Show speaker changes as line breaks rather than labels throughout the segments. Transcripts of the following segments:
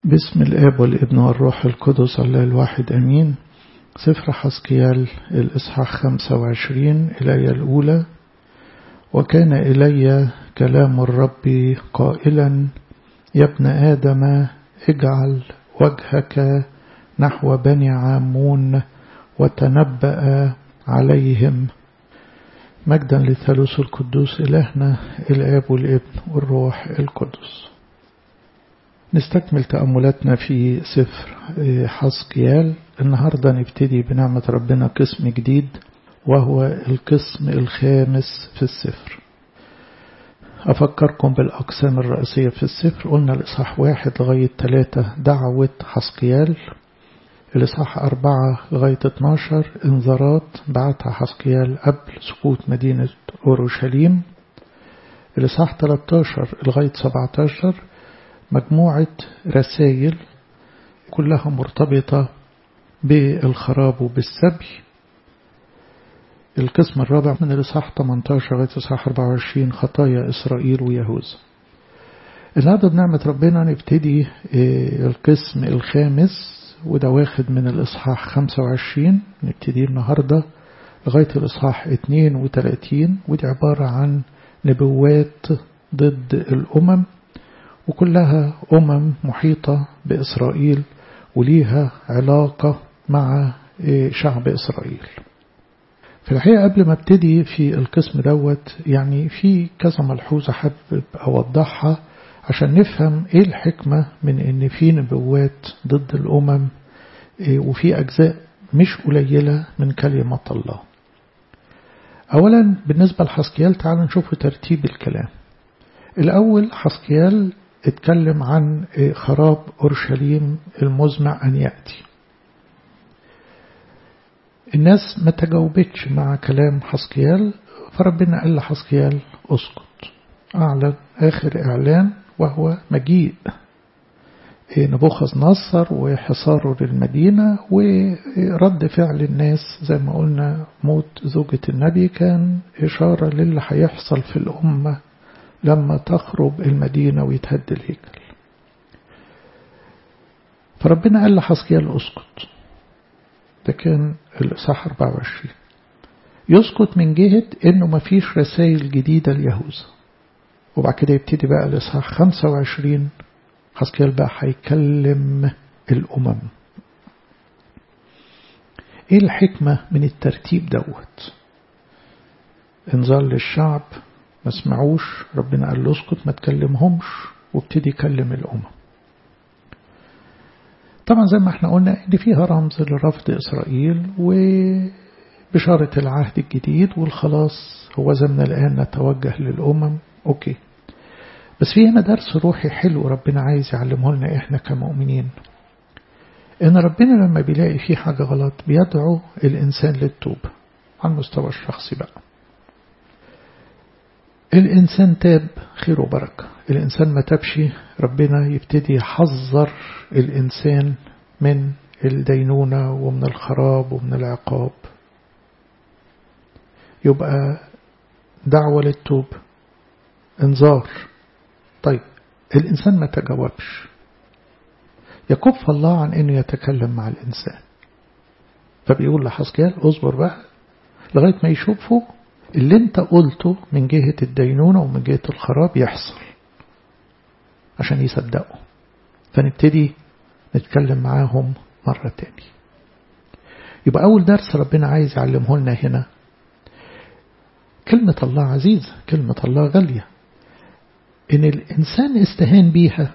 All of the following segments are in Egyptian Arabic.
باسم الآب والابن والروح القدس الله الواحد أمين سفر حسكيال الإصحاح 25 الآية الأولى وكان إلي كلام الرب قائلا يا ابن آدم اجعل وجهك نحو بني عامون وتنبأ عليهم مجدا للثالوث القدوس إلهنا الآب والابن والروح القدس نستكمل تأملاتنا في سفر حسقيال النهاردة نبتدي بنعمة ربنا قسم جديد وهو القسم الخامس في السفر أفكركم بالأقسام الرئيسية في السفر قلنا الإصحاح واحد لغاية ثلاثة دعوة حسقيال الإصحاح أربعة لغاية 12 انذارات بعتها حسقيال قبل سقوط مدينة أورشليم الإصحاح 13 لغاية 17 مجموعة رسائل كلها مرتبطة بالخراب وبالسبي القسم الرابع من الإصحاح 18 لغاية الإصحاح 24 خطايا إسرائيل ويهوذا النهارده بنعمة ربنا نبتدي القسم الخامس وده واخد من الإصحاح 25 نبتدي النهارده لغاية الإصحاح 32 ودي عبارة عن نبوات ضد الأمم وكلها أمم محيطة بإسرائيل وليها علاقة مع شعب إسرائيل في الحقيقة قبل ما ابتدي في القسم دوت يعني في كذا ملحوظة حابب أوضحها عشان نفهم إيه الحكمة من إن في نبوات ضد الأمم وفي أجزاء مش قليلة من كلمة الله أولا بالنسبة لحسكيال تعالوا نشوف ترتيب الكلام الأول حسكيال اتكلم عن خراب أورشليم المزمع أن يأتي الناس ما تجاوبتش مع كلام حسكيال فربنا قال لحسكيال اسكت أعلن آخر إعلان وهو مجيء نبوخذ نصر وحصاره للمدينة ورد فعل الناس زي ما قلنا موت زوجة النبي كان إشارة للي هيحصل في الأمة لما تخرب المدينة ويتهد الهيكل فربنا قال لحسكيال اسكت ده كان الإصحاح 24 يسكت من جهة إنه مفيش رسائل جديدة ليهوذا وبعد كده يبتدي بقى الإصحاح 25 حسكيال بقى هيكلم الأمم إيه الحكمة من الترتيب دوت انذار للشعب ما سمعوش ربنا قال له اسكت ما تكلمهمش وابتدي يكلم الأمم طبعا زي ما احنا قلنا ان فيها رمز لرفض إسرائيل وبشارة العهد الجديد والخلاص هو زمنا الآن نتوجه للأمم أوكي بس في هنا درس روحي حلو ربنا عايز يعلمه لنا احنا كمؤمنين ان ربنا لما بيلاقي فيه حاجة غلط بيدعو الإنسان للتوبة على المستوى الشخصي بقى الإنسان تاب خير وبركة الإنسان ما تابش ربنا يبتدي يحذر الإنسان من الدينونة ومن الخراب ومن العقاب يبقى دعوة للتوب انذار طيب الإنسان ما تجاوبش يكف الله عن أنه يتكلم مع الإنسان فبيقول لحسكيال اصبر بقى لغاية ما يشوفه اللي انت قلته من جهة الدينونة ومن جهة الخراب يحصل عشان يصدقوا فنبتدي نتكلم معاهم مرة تاني يبقى أول درس ربنا عايز يعلمه لنا هنا كلمة الله عزيزة كلمة الله غالية إن الإنسان استهان بيها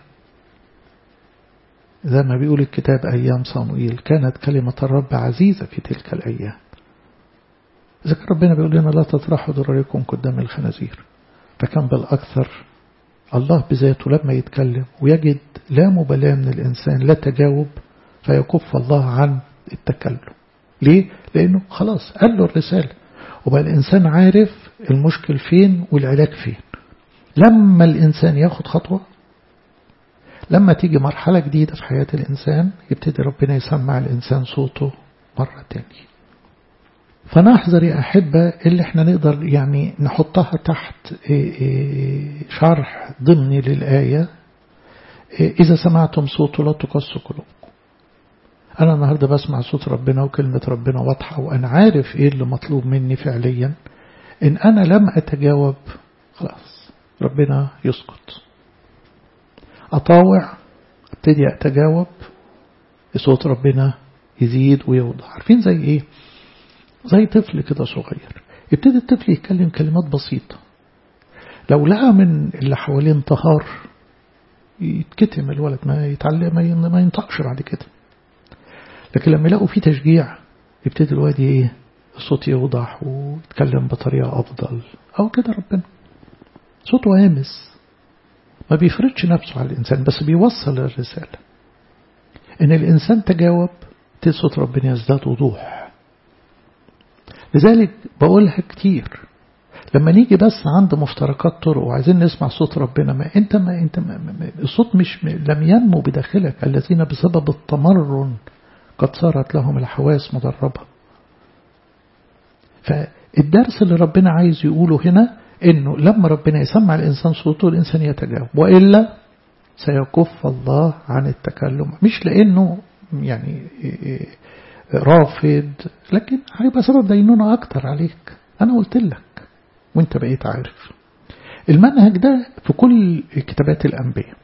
زي ما بيقول الكتاب أيام صموئيل كانت كلمة الرب عزيزة في تلك الأيام إذا كان ربنا بيقول لنا لا تطرحوا ضرركم قدام الخنازير فكان بالأكثر الله بذاته لما يتكلم ويجد لا مبالاة من الإنسان لا تجاوب فيكف الله عن التكلم ليه؟ لأنه خلاص قال له الرسالة وبقى الإنسان عارف المشكل فين والعلاج فين لما الإنسان ياخد خطوة لما تيجي مرحلة جديدة في حياة الإنسان يبتدي ربنا يسمع الإنسان صوته مرة تانية فنحذر يا أحبة اللي احنا نقدر يعني نحطها تحت شرح ضمني للآية إذا سمعتم صوته لا تقصوا قلوبكم أنا النهاردة بسمع صوت ربنا وكلمة ربنا واضحة وأنا عارف إيه اللي مطلوب مني فعليا إن أنا لم أتجاوب خلاص ربنا يسكت أطاوع ابتدي أتجاوب صوت ربنا يزيد ويوضح عارفين زي إيه زي طفل كده صغير يبتدي الطفل يتكلم كلمات بسيطة لو لقى من اللي حواليه انتهار يتكتم الولد ما يتعلم ما ينطقش بعد كده لكن لما يلاقوا فيه تشجيع يبتدي الواد ايه الصوت يوضح ويتكلم بطريقة أفضل أو كده ربنا صوته هامس ما بيفرضش نفسه على الإنسان بس بيوصل الرسالة إن الإنسان تجاوب صوت ربنا يزداد وضوح لذلك بقولها كتير لما نيجي بس عند مفترقات طرق وعايزين نسمع صوت ربنا ما انت ما انت ما ما الصوت مش لم ينمو بداخلك الذين بسبب التمرن قد صارت لهم الحواس مدربة فالدرس اللي ربنا عايز يقوله هنا انه لما ربنا يسمع الانسان صوته الانسان يتجاوب والا سيكف الله عن التكلم مش لانه يعني رافض لكن هيبقى سبب دينونة اكتر عليك انا قلت لك وانت بقيت عارف المنهج ده في كل كتابات الأنبياء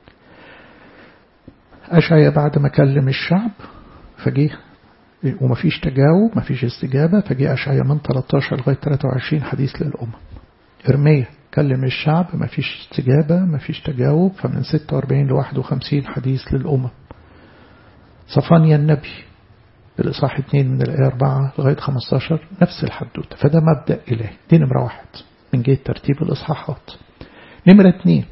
أشعيا بعد ما كلم الشعب فجيه ومفيش تجاوب مفيش استجابة فجيه أشعيا من 13 لغاية 23 حديث للأمم إرميا كلم الشعب مفيش استجابة مفيش تجاوب فمن 46 ل 51 حديث للأمم صفانيا النبي الإصحاح 2 من الآية 4 لغاية 15 نفس الحدوتة فده مبدأ إلهي دي نمرة واحد من جهة ترتيب الإصحاحات نمرة اثنين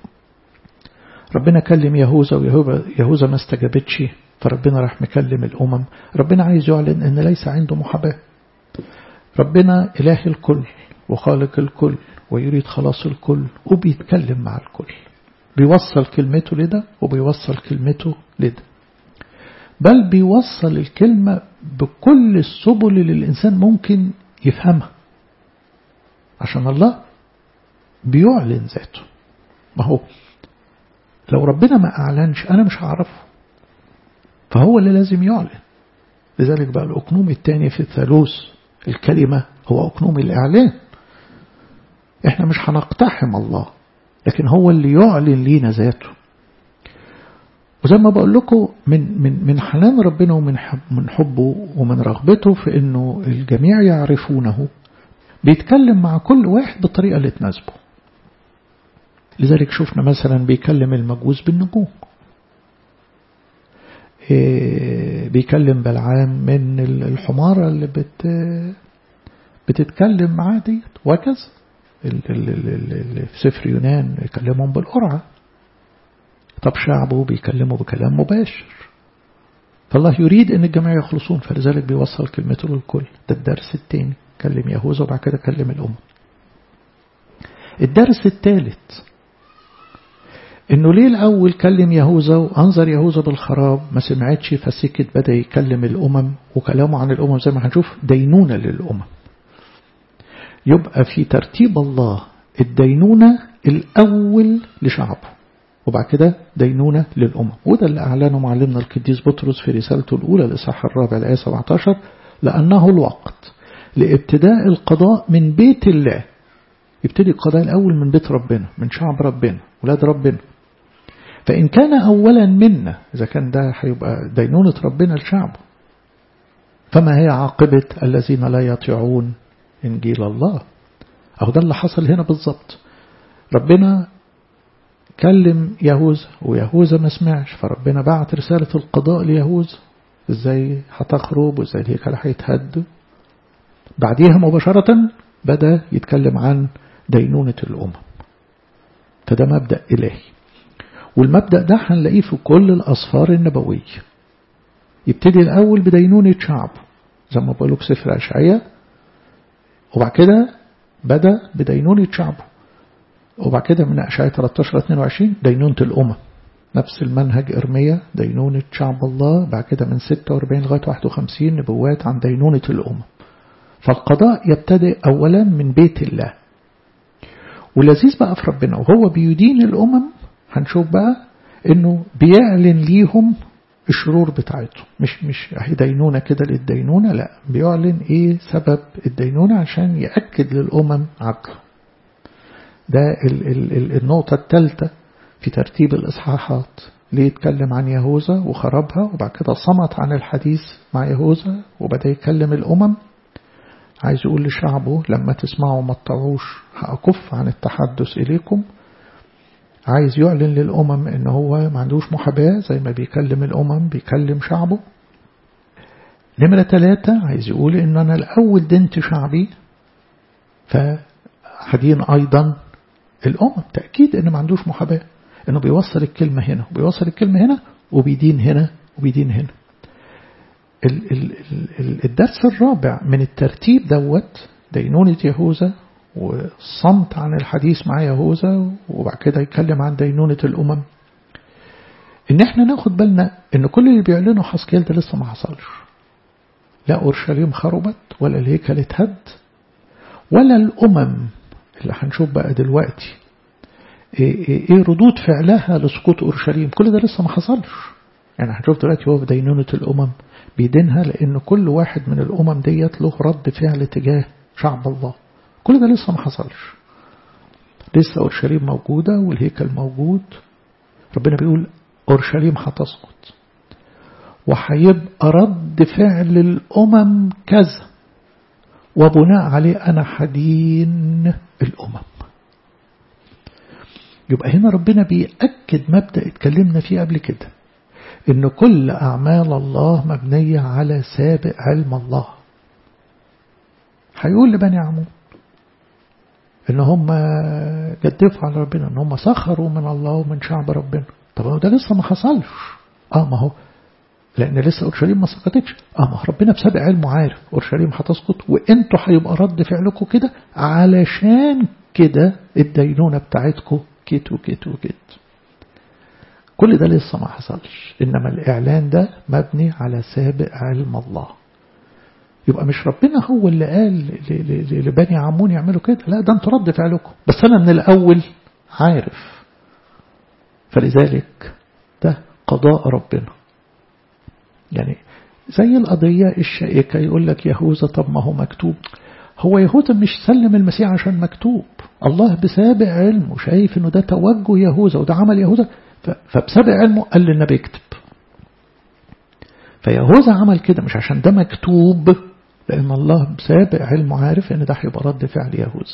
ربنا كلم يهوذا ويهوذا ما استجابتش فربنا راح مكلم الأمم ربنا عايز يعلن أن ليس عنده محاباة ربنا إله الكل وخالق الكل ويريد خلاص الكل وبيتكلم مع الكل بيوصل كلمته لده وبيوصل كلمته لده بل بيوصل الكلمة بكل السبل اللي الإنسان ممكن يفهمها عشان الله بيعلن ذاته ما هو لو ربنا ما أعلنش أنا مش هعرفه فهو اللي لازم يعلن لذلك بقى الأقنوم الثاني في الثالوث الكلمة هو أقنوم الإعلان إحنا مش هنقتحم الله لكن هو اللي يعلن لينا ذاته وزي ما بقول لكم من من من حنان ربنا ومن حب من حبه ومن رغبته في انه الجميع يعرفونه بيتكلم مع كل واحد بالطريقه اللي تناسبه لذلك شفنا مثلا بيكلم المجوس بالنجوم بيكلم بلعام من الحمارة اللي بت بتتكلم معاه ديت وهكذا اللي في سفر يونان يكلمهم بالقرعة طب شعبه بيكلمه بكلام مباشر فالله يريد ان الجميع يخلصون فلذلك بيوصل كلمته للكل ده الدرس الثاني كلم يهوذا وبعد كده كلم الأمة الدرس الثالث انه ليه الاول كلم يهوذا وانظر يهوذا بالخراب ما سمعتش فسكت بدا يكلم الامم وكلامه عن الامم زي ما هنشوف دينونه للامم يبقى في ترتيب الله الدينونه الاول لشعبه وبعد كده دينونه للامم وده اللي اعلنه معلمنا القديس بطرس في رسالته الاولى الاصحاح الرابع الايه 17 لانه الوقت لابتداء القضاء من بيت الله يبتدي القضاء الأول من بيت ربنا من شعب ربنا ولاد ربنا فإن كان أولا منا إذا كان ده هيبقى دينونة ربنا لشعبه فما هي عاقبة الذين لا يطيعون إنجيل الله أو ده اللي حصل هنا بالظبط ربنا كلم يهوذا ويهوذا ما سمعش فربنا بعت رسالة القضاء ليهوذا ازاي هتخرب وازاي الهيكل هيتهد بعديها مباشرة بدأ يتكلم عن دينونة الأمم فده مبدأ إلهي والمبدأ ده هنلاقيه في كل الأصفار النبوية يبتدي الأول بدينونة شعب زي ما بقولك سفر أشعية وبعد كده بدأ بدينونة شعبه وبعد كده من أشعية 13 22 دينونة الأمم نفس المنهج إرمية دينونة شعب الله بعد كده من 46 لغاية 51 نبوات عن دينونة الأمم فالقضاء يبتدئ أولا من بيت الله ولذيذ بقى في ربنا وهو بيدين الأمم هنشوف بقى انه بيعلن ليهم الشرور بتاعته مش مش دينونة كده للدينونة لا بيعلن ايه سبب الدينونة عشان يأكد للأمم عدله ده ال ال ال النقطة الثالثة في ترتيب الإصحاحات ليه يتكلم عن يهوذا وخربها وبعد كده صمت عن الحديث مع يهوذا وبدأ يكلم الأمم عايز يقول لشعبه لما تسمعوا ما تطوعوش هأكف عن التحدث إليكم عايز يعلن للأمم إن هو ما عندوش محاباة زي ما بيكلم الأمم بيكلم شعبه نمرة ثلاثة عايز يقول إن أنا الأول دنت شعبي فهدين أيضا الأمم تأكيد إن ما عندوش محاباة إنه بيوصل الكلمة هنا وبيوصل الكلمة هنا وبيدين هنا وبيدين هنا ال ال ال الدرس الرابع من الترتيب دوت دينونة يهوذا والصمت عن الحديث مع يهوذا وبعد كده يتكلم عن دينونة الأمم إن إحنا ناخد بالنا إن كل اللي بيعلنوا حسكيل ده لسه ما حصلش لا أورشليم خربت ولا الهيكل اتهد ولا الأمم اللي هنشوف بقى دلوقتي إيه, إيه, إيه ردود فعلها لسقوط أورشليم كل ده لسه ما حصلش يعني هنشوف دلوقتي هو في دينونة الأمم بيدينها لأن كل واحد من الأمم ديت له رد فعل تجاه شعب الله كل ده لسه ما حصلش لسه أورشليم موجودة والهيكل موجود ربنا بيقول أورشليم هتسقط وهيبقى رد فعل الأمم كذا وبناء عليه أنا حدين الأمم يبقى هنا ربنا بيأكد مبدأ اتكلمنا فيه قبل كده إن كل أعمال الله مبنية على سابق علم الله هيقول لبني عمون إن هم جدفوا على ربنا إن هم سخروا من الله ومن شعب ربنا طب هو ده لسه ما حصلش اه ما هو لأن لسه أورشليم ما سقطتش اه ما ربنا بسابق علمه عارف أورشليم هتسقط وانتوا هيبقى رد فعلكم كده علشان كده الدينونة بتاعتكم كيت وكيت وكيت كل ده لسه ما حصلش إنما الإعلان ده مبني على سابق علم الله يبقى مش ربنا هو اللي قال لبني عمون يعملوا كده لا ده انتوا رد فعلكم بس أنا من الأول عارف فلذلك ده قضاء ربنا يعني زي القضية الشائكة يقول لك يهوذا طب ما هو مكتوب هو يهوذا مش سلم المسيح عشان مكتوب الله بسابق علمه شايف انه ده توجه يهوذا وده عمل يهوذا فبسابق علمه قال للنبي اكتب فيهوذا عمل كده مش عشان ده مكتوب لأن الله بسابق علمه عارف ان ده هيبقى رد فعل يهوذا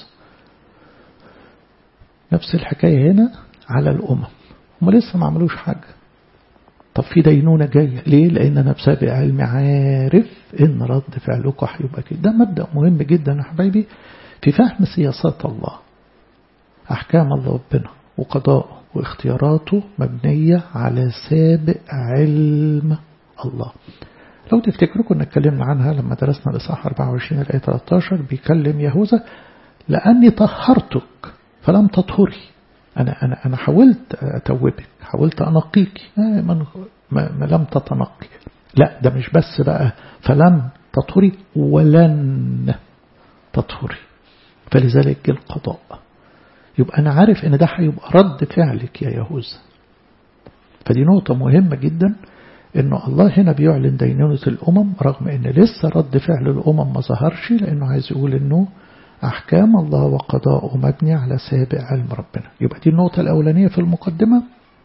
نفس الحكاية هنا على الأمم هم لسه ما عملوش حاجة طب في دينونة جاية ليه؟ لأن أنا بسابق علمي عارف إن رد فعلكم هيبقى كده ده مبدأ مهم جدا يا حبايبي في فهم سياسات الله أحكام الله ربنا وقضاءه واختياراته مبنية على سابق علم الله لو تفتكروا كنا اتكلمنا عنها لما درسنا الإصحاح 24 الآية 13 بيكلم يهوذا لأني طهرتك فلم تطهري أنا أنا أنا حاولت أتوبك حاولت أنقيك ما, ما, ما لم تتنقي لا ده مش بس بقى فلم تطهري ولن تطهري فلذلك جه القضاء يبقى أنا عارف إن ده هيبقى رد فعلك يا يهوذا فدي نقطة مهمة جدا إنه الله هنا بيعلن دينونة الأمم رغم إن لسه رد فعل الأمم ما ظهرش لأنه عايز يقول إنه أحكام الله وقضاءه مبني على سابق علم ربنا يبقى دي النقطة الأولانية في المقدمة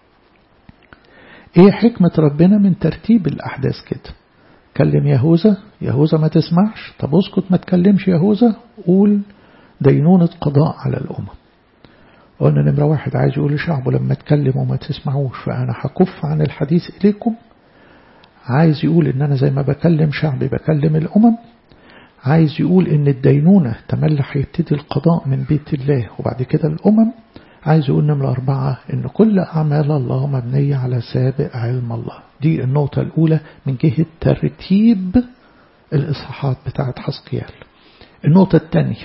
إيه حكمة ربنا من ترتيب الأحداث كده كلم يهوذا يهوذا ما تسمعش طب اسكت ما تكلمش يهوذا قول دينونة قضاء على الأمم قلنا نمرة واحد عايز يقول لشعبه لما تكلموا ما تسمعوش فأنا هكف عن الحديث إليكم عايز يقول إن أنا زي ما بكلم شعبي بكلم الأمم عايز يقول إن الدينونة تملى هيبتدي القضاء من بيت الله وبعد كده الأمم عايز يقول نمرة أربعة إن كل أعمال الله مبنية على سابق علم الله دي النقطة الأولى من جهة ترتيب الإصحاحات بتاعت حسقيال النقطة الثانية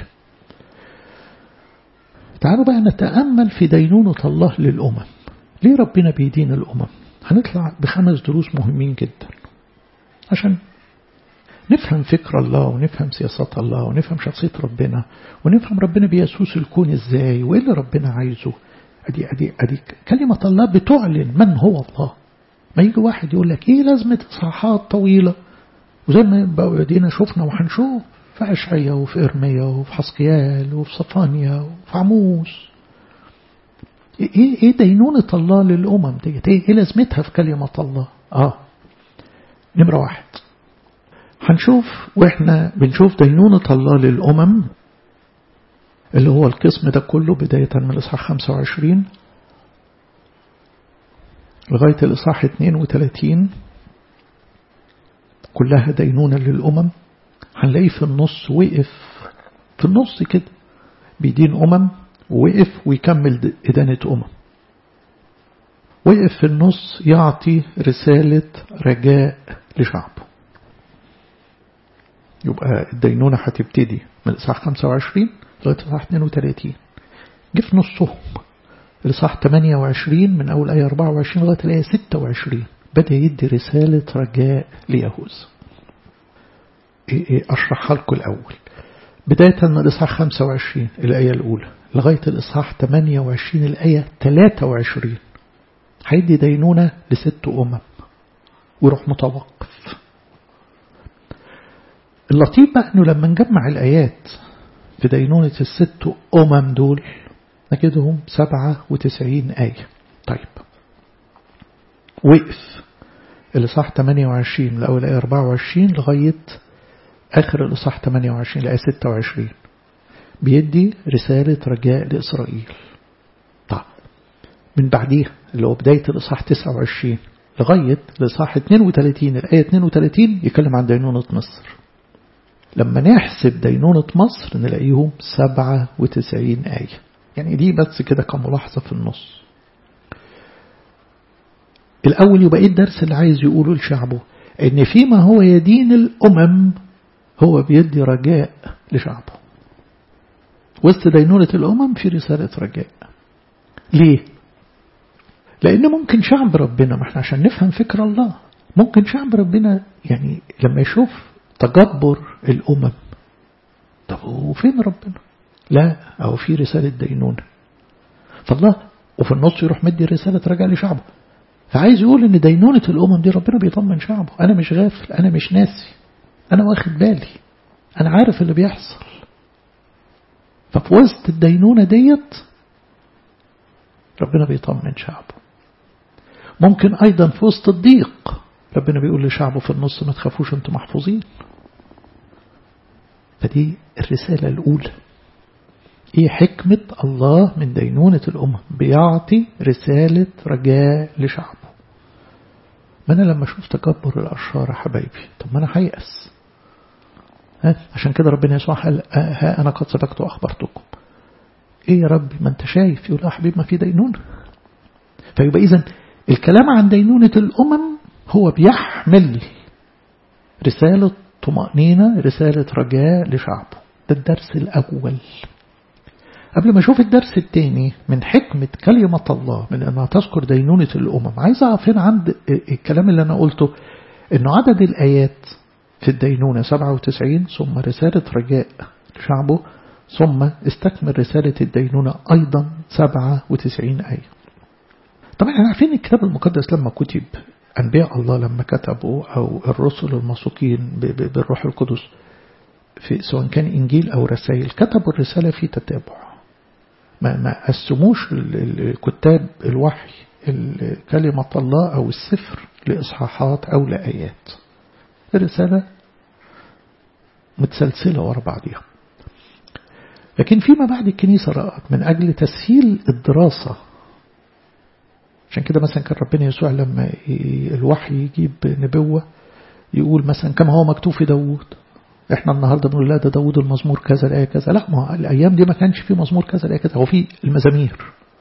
تعالوا بقى نتأمل في دينونة الله للأمم ليه ربنا بيدين الأمم هنطلع بخمس دروس مهمين جدا عشان نفهم فكر الله ونفهم سياسات الله ونفهم شخصية ربنا ونفهم ربنا بيسوس الكون ازاي وايه اللي ربنا عايزه أدي, أدي, أدي كلمة الله بتعلن من هو الله ما يجي واحد يقول لك إيه لازمة إصحاحات طويلة وزي ما بدينا شفنا وهنشوف في أشعية وفي إرميا وفي حسقيال وفي صفانيا وفي عموس إيه, إيه دينونة الله للأمم ديت إيه, إيه لازمتها في كلمة الله آه نمرة واحد هنشوف وإحنا بنشوف دينونة الله للأمم اللي هو القسم ده كله بداية من الإصحاح 25 لغاية الإصحاح 32 كلها دينونة للأمم هنلاقي في النص وقف في النص كده بيدين أمم ووقف ويكمل إدانة أمم وقف في النص يعطي رسالة رجاء لشعبه يبقى الدينونة هتبتدي من الإصحاح 25 لغاية الإصحاح 32 جه في نصهم الإصحاح 28 من أول آية 24 لغاية الآية 26 بدأ يدي رسالة رجاء ليهوذا أشرحها لكم الأول بداية من الإصحاح 25 الآية الأولى لغاية الإصحاح 28 الآية 23 هيدي دينونة لست أمم ويروح متوقف اللطيف بقى أنه لما نجمع الآيات في دينونة الست أمم دول نجدهم 97 آية طيب وقف الإصحاح 28 من أول آية 24 لغاية آخر الإصحاح 28 لآية 26 بيدي رسالة رجاء لإسرائيل طيب من بعديها اللي هو بداية الإصحاح 29 لغاية الإصحاح 32 الآية 32 يتكلم عن دينونة مصر لما نحسب دينونة مصر نلاقيهم 97 آية يعني دي بس كده كملاحظة في النص الأول يبقى إيه الدرس اللي عايز يقوله لشعبه إن فيما هو يدين الأمم هو بيدي رجاء لشعبه وسط دينونة الأمم في رسالة رجاء ليه؟ لأن ممكن شعب ربنا ما احنا عشان نفهم فكر الله ممكن شعب ربنا يعني لما يشوف تجبر الأمم طب وفين ربنا لا أو في رسالة دينونة فالله وفي النص يروح مدي رسالة رجاء لشعبه فعايز يقول ان دينونة الأمم دي ربنا بيطمن شعبه أنا مش غافل أنا مش ناسي أنا واخد بالي أنا عارف اللي بيحصل ففي وسط الدينونة ديت ربنا بيطمن شعبه ممكن أيضا في وسط الضيق ربنا بيقول لشعبه في النص ما تخافوش انتم محفوظين فدي الرسالة الأولى ايه حكمة الله من دينونة الأمم بيعطي رسالة رجاء لشعبه ما أنا لما أشوف تكبر الأشرار يا حبايبي طب ما أنا هيأس عشان كده ربنا يسوع قال ها أنا قد سبقت وأخبرتكم إيه يا ربي ما أنت شايف يقول يا حبيبي ما في دينونة فيبقى إذا الكلام عن دينونة الأمم هو بيحمل رسالة طمأنينة رسالة رجاء لشعبه ده الدرس الأول قبل ما أشوف الدرس الثاني من حكمة كلمة الله من أنها تذكر دينونة الأمم عايز أقف هنا عند الكلام اللي أنا قلته أنه عدد الآيات في الدينونة 97 ثم رسالة رجاء لشعبه ثم استكمل رسالة الدينونة أيضا 97 آية طبعا احنا عارفين الكتاب المقدس لما كتب أنبياء الله لما كتبوا أو الرسل المسوقين بالروح القدس في سواء كان إنجيل أو رسائل كتبوا الرسالة في تتابع ما, ما قسموش الكتاب الوحي كلمة الله أو السفر لإصحاحات أو لآيات الرسالة متسلسلة ورا بعضها لكن فيما بعد الكنيسة رأت من أجل تسهيل الدراسة عشان كده مثلا كان ربنا يسوع لما الوحي يجيب نبوة يقول مثلا كما هو مكتوب في داوود احنا النهاردة بنقول لا ده داوود المزمور كذا الآية كذا لا ما هو الأيام دي ما كانش في مزمور كذا الآية كذا هو في المزامير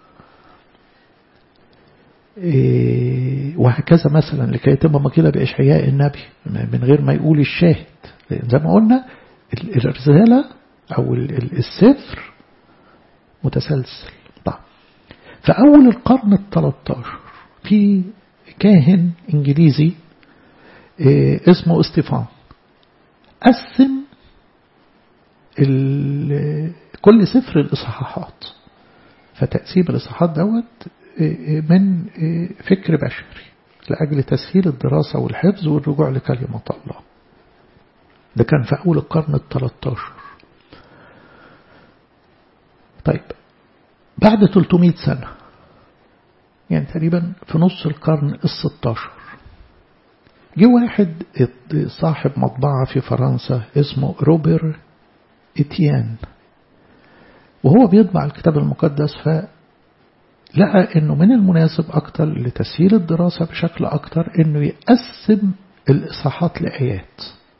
إيه وهكذا مثلا لكي يتم مقيلة بإشعياء النبي من غير ما يقول الشاهد لأن زي ما قلنا الرسالة أو السفر متسلسل طيب فأول القرن الثلاثة في كاهن إنجليزي إيه اسمه استيفان قسم كل سفر الإصحاحات فتقسيم الإصحاحات دوت من فكر بشري لأجل تسهيل الدراسة والحفظ والرجوع لكلمة الله ده كان في أول القرن الثلاثة طيب بعد 300 سنة يعني تقريبا في نص القرن الستاشر جه واحد صاحب مطبعة في فرنسا اسمه روبر إتيان وهو بيطبع الكتاب المقدس فلقى انه من المناسب اكتر لتسهيل الدراسة بشكل اكتر انه يقسم الاصحاحات لآيات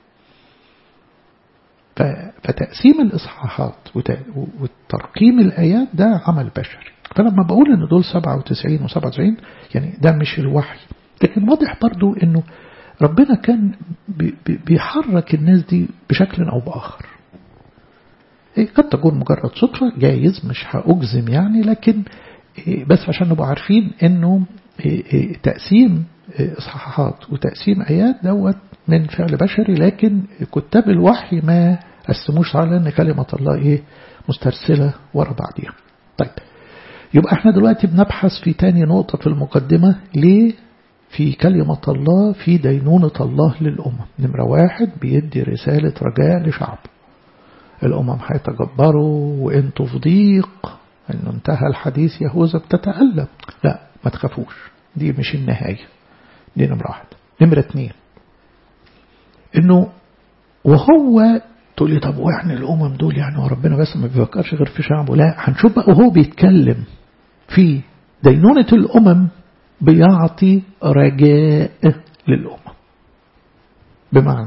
فتقسيم الإصحاحات وترقيم الآيات ده عمل بشري فلما بقول ان دول 97 و97 يعني ده مش الوحي لكن واضح برضو انه ربنا كان بيحرك الناس دي بشكل او باخر إيه قد تكون مجرد صدفة جايز مش هأجزم يعني لكن إيه بس عشان نبقى عارفين انه إيه تقسيم إصحاحات وتقسيم آيات دوت من فعل بشري لكن كتاب الوحي ما قسموش على ان كلمة الله ايه مسترسلة ورا بعضيها طيب يبقى احنا دلوقتي بنبحث في تاني نقطة في المقدمة ليه في كلمة الله في دينونة الله للأمم نمرة واحد بيدي رسالة رجاء لشعب الأمم هيتجبروا وانتوا في ضيق انه انتهى الحديث يهوذا بتتألم لا ما تخافوش دي مش النهاية دي نمرة واحد نمرة اتنين انه وهو تقول لي طب واحنا الامم دول يعني وربنا بس ما بيفكرش غير في شعبه لا هنشوف بقى وهو بيتكلم في دينونة الامم بيعطي رجاء للامم بمعنى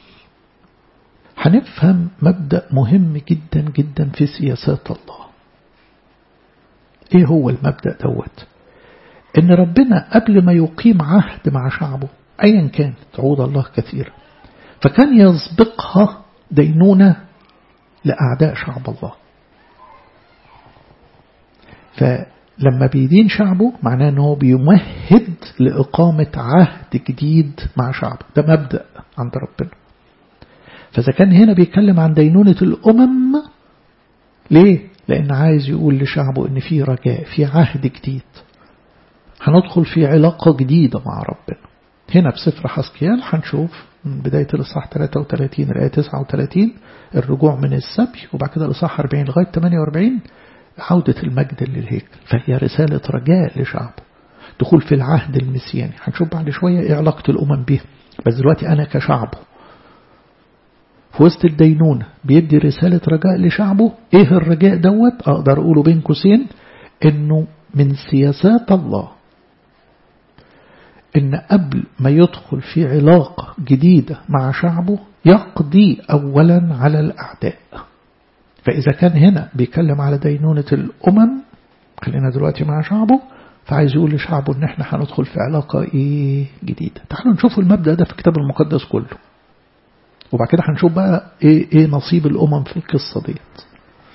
هنفهم مبدأ مهم جدا جدا في سياسات الله ايه هو المبدأ دوت ان ربنا قبل ما يقيم عهد مع شعبه ايا كان تعود الله كثيرا فكان يسبقها دينونة لأعداء شعب الله فلما بيدين شعبه معناه أنه بيمهد لإقامة عهد جديد مع شعبه ده مبدأ عند ربنا فإذا كان هنا بيتكلم عن دينونة الأمم ليه؟ لأن عايز يقول لشعبه أن في رجاء في عهد جديد هندخل في علاقة جديدة مع ربنا هنا في سفر حسكيال هنشوف من بداية الإصحاح 33 الآية 39 الرجوع من السبي وبعد كده الإصحاح 40 لغاية 48 عودة المجد للهيكل فهي رسالة رجاء لشعبه دخول في العهد المسياني هنشوف بعد شوية إيه علاقة الأمم به بس دلوقتي أنا كشعبه في وسط الدينونة بيدي رسالة رجاء لشعبه إيه الرجاء دوت أقدر أقوله بين قوسين إنه من سياسات الله إن قبل ما يدخل في علاقة جديدة مع شعبه يقضي أولا على الأعداء فإذا كان هنا بيتكلم على دينونة الأمم خلينا دلوقتي مع شعبه فعايز يقول لشعبه إن إحنا هندخل في علاقة إيه جديدة تعالوا نشوف المبدأ ده في الكتاب المقدس كله وبعد كده هنشوف بقى إيه, إيه نصيب الأمم في القصة ديت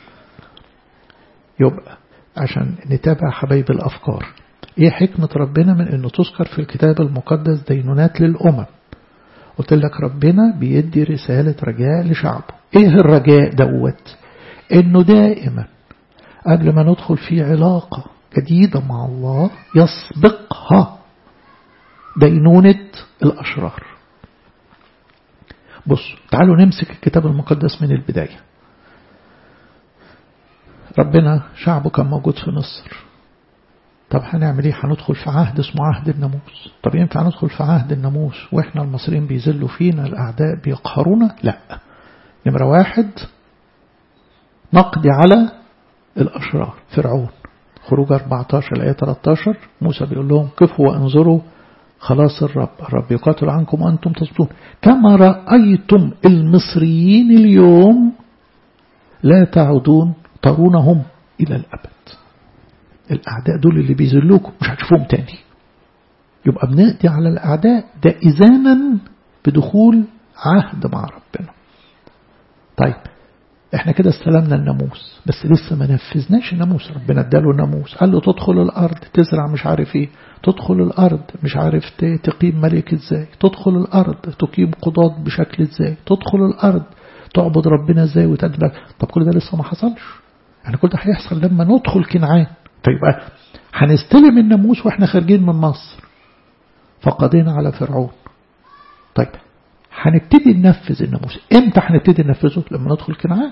يبقى عشان نتابع حبايب الأفكار ايه حكمة ربنا من انه تذكر في الكتاب المقدس دينونات للأمم قلت لك ربنا بيدي رسالة رجاء لشعبه ايه الرجاء دوت انه دائما قبل ما ندخل في علاقة جديدة مع الله يسبقها دينونة الأشرار بص تعالوا نمسك الكتاب المقدس من البداية ربنا شعبه كان موجود في مصر طب هنعمل ايه هندخل في عهد اسمه عهد الناموس طب ينفع ندخل في عهد الناموس واحنا المصريين بيذلوا فينا الاعداء بيقهرونا لا نمرة واحد نقضي على الاشرار فرعون خروج 14 الآية 13 موسى بيقول لهم كفوا وانظروا خلاص الرب الرب يقاتل عنكم وأنتم تصدون كما رأيتم المصريين اليوم لا تعودون ترونهم إلى الأبد الأعداء دول اللي بيذلوكم مش هتشوفوهم تاني يبقى بنقضي على الأعداء ده إذانا بدخول عهد مع ربنا طيب احنا كده استلمنا الناموس بس لسه ما نفذناش الناموس ربنا اداله الناموس قال له تدخل الأرض تزرع مش عارف ايه تدخل الأرض مش عارف تقيم ملك ازاي تدخل الأرض تقيم قضاة بشكل ازاي تدخل الأرض تعبد ربنا ازاي وتدبر طب كل ده لسه ما حصلش يعني كل ده هيحصل لما ندخل كنعان فيبقى هنستلم الناموس واحنا خارجين من مصر فقضينا على فرعون طيب هنبتدي ننفذ الناموس امتى هنبتدي ننفذه لما ندخل كنعان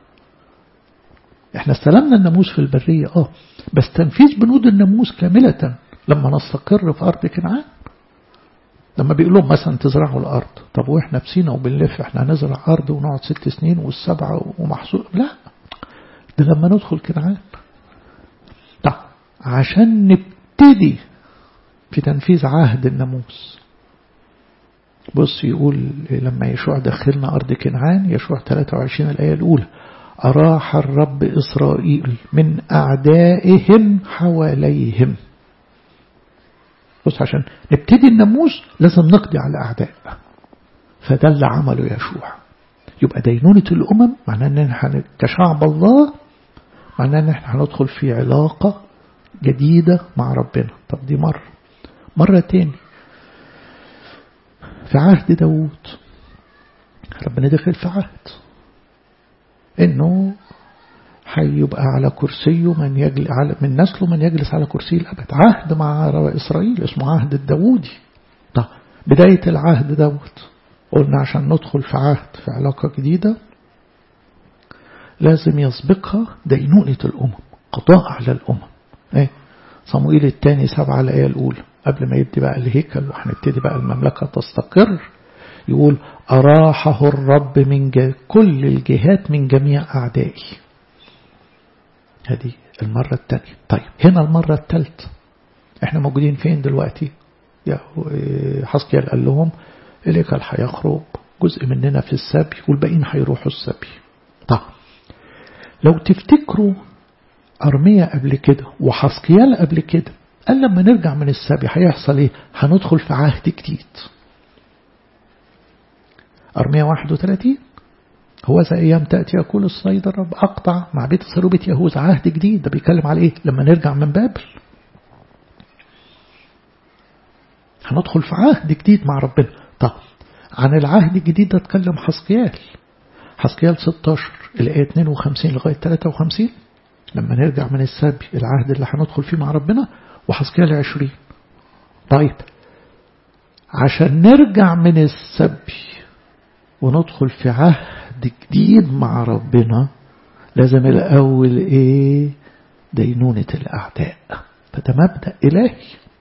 احنا استلمنا الناموس في البرية اه بس تنفيذ بنود الناموس كاملة لما نستقر في أرض كنعان لما بيقول لهم مثلا تزرعوا الأرض طب وإحنا في سينا وبنلف إحنا هنزرع أرض ونقعد ست سنين والسبعة ومحصول لا ده لما ندخل كنعان طب عشان نبتدي في تنفيذ عهد الناموس بص يقول لما يشوع دخلنا أرض كنعان يشوع 23 الآية الأولى أراح الرب إسرائيل من أعدائهم حواليهم بص عشان نبتدي الناموس لازم نقضي على الأعداء فده اللي عمله يشوع يبقى دينونة الأمم معناه أن احنا كشعب الله معناه أن احنا هندخل في علاقة جديدة مع ربنا طب دي مرة مرة تاني في عهد داود ربنا دخل في عهد انه هيبقى على كرسيه من يجل على من نسله من يجلس على كرسي الابد عهد مع اسرائيل اسمه عهد الداودي طب بدايه العهد دوت قلنا عشان ندخل في عهد في علاقه جديده لازم يسبقها دينونة الأمم قضاء على الأمم ايه صموئيل الثاني سبعة الآية الأولى قبل ما يبدي بقى الهيكل وهنبتدي بقى المملكة تستقر يقول أراحه الرب من كل الجهات من جميع أعدائي هذه المرة الثانية طيب هنا المرة الثالثة احنا موجودين فين دلوقتي يا حسكيال قال لهم الهيكل هيخرب جزء مننا في السبي والباقيين هيروحوا السبي طيب لو تفتكروا أرمية قبل كده وحسكيال قبل كده قال لما نرجع من السبي هيحصل ايه هندخل في عهد جديد أرمية 31 هو ذا أيام تأتي يقول الصيد الرب أقطع مع بيت سروبة يهوذا عهد جديد ده بيتكلم على إيه لما نرجع من بابل هندخل في عهد جديد مع ربنا طب عن العهد الجديد ده اتكلم حسقيال حسقيال 16 الآية 52 لغاية 53 لما نرجع من السبي العهد اللي هندخل فيه مع ربنا وحسقيال 20 طيب عشان نرجع من السبي وندخل في عهد جديد مع ربنا لازم الأول إيه دينونة الأعداء فده مبدأ إلهي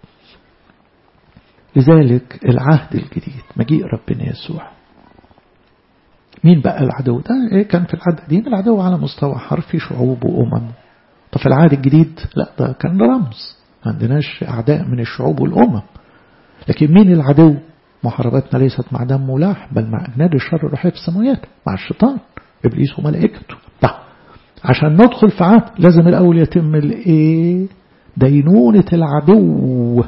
لذلك العهد الجديد مجيء ربنا يسوع مين بقى العدو ده إيه كان في العهد القديم العدو على مستوى حرفي شعوب وأمم طب في العهد الجديد لا ده كان رمز ما عندناش أعداء من الشعوب والأمم لكن مين العدو محاربتنا ليست مع دم ولحم بل مع أجناد الشر الروحية في السماوات مع الشيطان إبليس وملائكته طيب عشان ندخل في عهد لازم الأول يتم الإيه دينونة العدو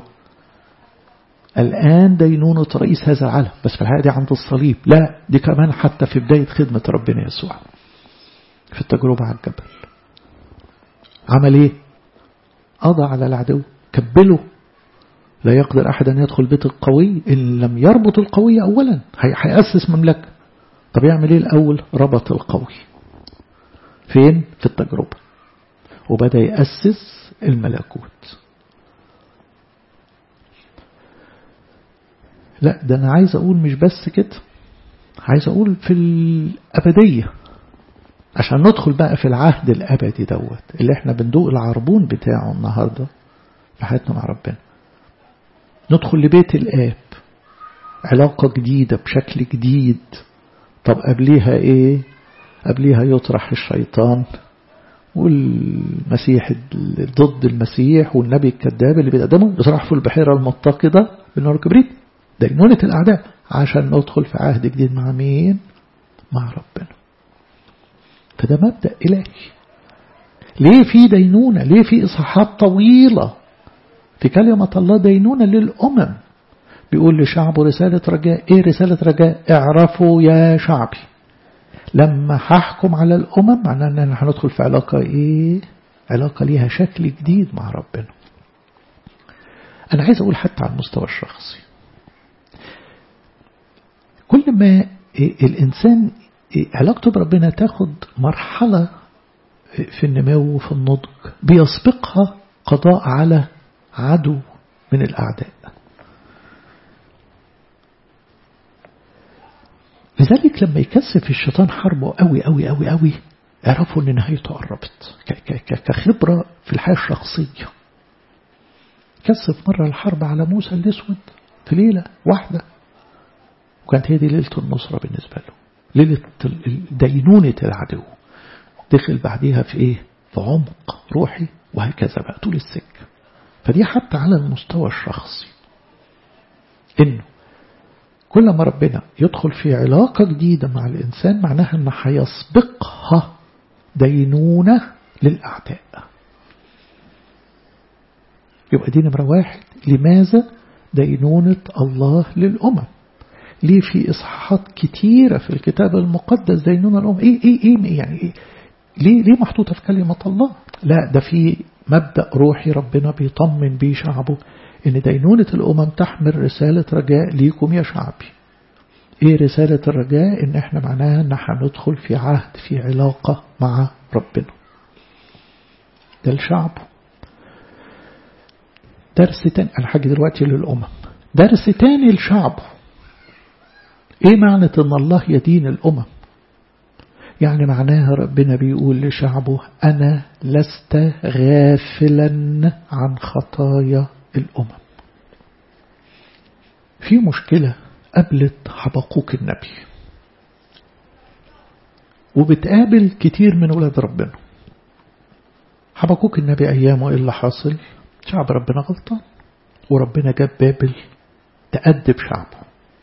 الآن دينونة رئيس هذا العالم بس في الحقيقة دي عند الصليب لا دي كمان حتى في بداية خدمة ربنا يسوع في التجربة على الجبل عمل ايه قضى على العدو كبله لا يقدر أحد أن يدخل بيت القوي إن لم يربط القوي أولا هيأسس مملكة طب يعمل إيه الأول ربط القوي فين في التجربة وبدأ يأسس الملكوت لا ده أنا عايز أقول مش بس كده عايز أقول في الأبدية عشان ندخل بقى في العهد الأبدي دوت اللي احنا بندوق العربون بتاعه النهاردة في حياتنا مع ربنا ندخل لبيت الآب علاقة جديدة بشكل جديد طب قبليها ايه قبليها يطرح الشيطان والمسيح ضد المسيح والنبي الكذاب اللي بيقدمه يطرح في البحيرة المتقدة بالنار الكبريت دينونة الأعداء عشان ندخل في عهد جديد مع مين مع ربنا فده مبدأ إلهي ليه في دينونة ليه في إصحاحات طويلة في كلمة الله دينونة للأمم بيقول لشعبه رسالة رجاء ايه رسالة رجاء اعرفوا يا شعبي لما هحكم على الأمم معناه أننا هندخل في علاقة ايه علاقة ليها شكل جديد مع ربنا أنا عايز أقول حتى على المستوى الشخصي كل ما الإنسان علاقته بربنا تاخد مرحلة في النمو وفي النضج بيسبقها قضاء على عدو من الأعداء لذلك لما يكثف الشيطان حربه قوي قوي قوي قوي اعرفوا ان نهايته قربت كخبرة في الحياة الشخصية كثف مرة الحرب على موسى الأسود في ليلة واحدة وكانت هي دي ليلة النصرة بالنسبة له ليلة دينونة العدو دخل بعديها في ايه في عمق روحي وهكذا بقى طول السكة فدي حتى على المستوى الشخصي انه كل ما ربنا يدخل في علاقة جديدة مع الإنسان معناها أنه هيسبقها دينونة للأعداء يبقى دي نمرة واحد لماذا دينونة الله للأمم ليه في إصحاحات كتيرة في الكتاب المقدس دينونة الأمم إيه إيه إيه يعني إيه ليه ليه محطوطة في كلمة الله لا ده في مبدأ روحي ربنا بيطمن بيه شعبه إن دينونة الأمم تحمل رسالة رجاء ليكم يا شعبي إيه رسالة الرجاء إن إحنا معناها إن هندخل في عهد في علاقة مع ربنا ده الشعب درس تاني أنا حاجة دلوقتي للأمم درس تاني لشعبه إيه معنى إن الله يدين الأمم يعني معناها ربنا بيقول لشعبه أنا لست غافلا عن خطايا الأمم في مشكلة قابلت حبقوك النبي وبتقابل كتير من ولاد ربنا حبقوك النبي أيامه إيه اللي حاصل شعب ربنا غلطان وربنا جاب بابل تأدب شعبه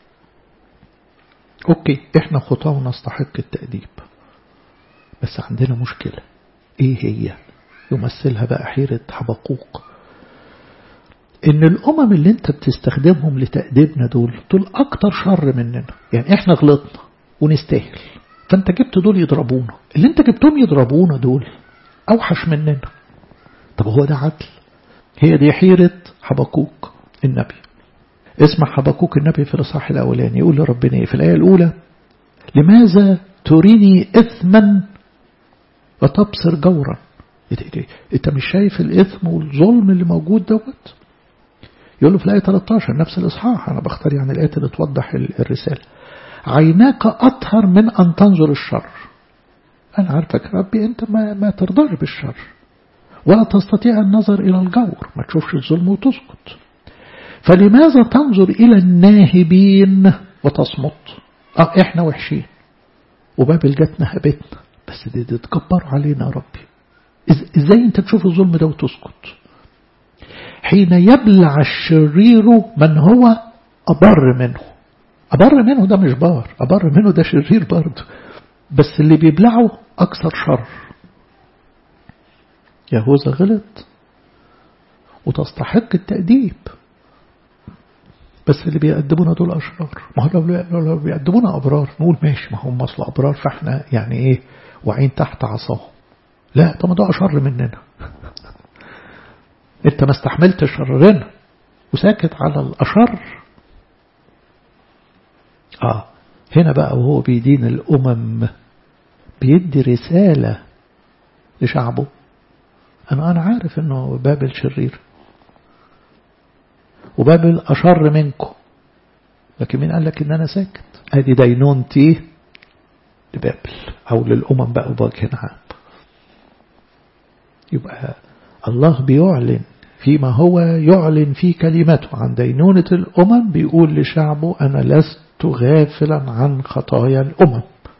أوكي إحنا خطاة ونستحق التأديب بس عندنا مشكلة إيه هي يمثلها بقى حيرة حبقوق إن الأمم اللي أنت بتستخدمهم لتأديبنا دول دول أكتر شر مننا يعني إحنا غلطنا ونستاهل فأنت جبت دول يضربونا اللي أنت جبتهم يضربونا دول أوحش مننا طب هو ده عدل هي دي حيرة حبقوق النبي اسمع حبقوق النبي في الإصحاح الأولاني يقول لربنا إيه في الآية الأولى لماذا تريني إثما وتبصر جورا انت مش شايف الإثم والظلم اللي موجود دوت يقول له في الآية 13 نفس الإصحاح أنا بختار يعني الآية اللي توضح الرسالة عيناك أطهر من أن تنظر الشر أنا عارفك ربي أنت ما, ما ترضاش بالشر ولا تستطيع النظر إلى الجور ما تشوفش الظلم وتسكت فلماذا تنظر إلى الناهبين وتصمت اه احنا وحشين وبابل جت نهبتنا بس دي, دي تكبروا علينا يا ربي ازاي انت تشوف الظلم ده وتسكت حين يبلع الشرير من هو أبر منه أبر منه ده مش بار أبر منه ده شرير برضه بس اللي بيبلعه أكثر شر يهوذا غلط وتستحق التأديب بس اللي بيقدمونا دول أشرار ما هو لو, لو بيقدمونا أبرار نقول ماشي ما هم أصل أبرار فإحنا يعني إيه واعين تحت عصاهم لا طب ده أشر مننا أنت ما استحملت شرنا وساكت على الأشر آه هنا بقى وهو بيدين الأمم بيدي رسالة لشعبه أنا أنا عارف إنه بابل شرير وبابل أشر منكم لكن مين قال لك إن أنا ساكت أدي دينونتي لبابل أو للأمم بقى بوجه عام يبقى الله بيعلن فيما هو يعلن في كلمته عن دينونة الأمم بيقول لشعبه أنا لست غافلا عن خطايا الأمم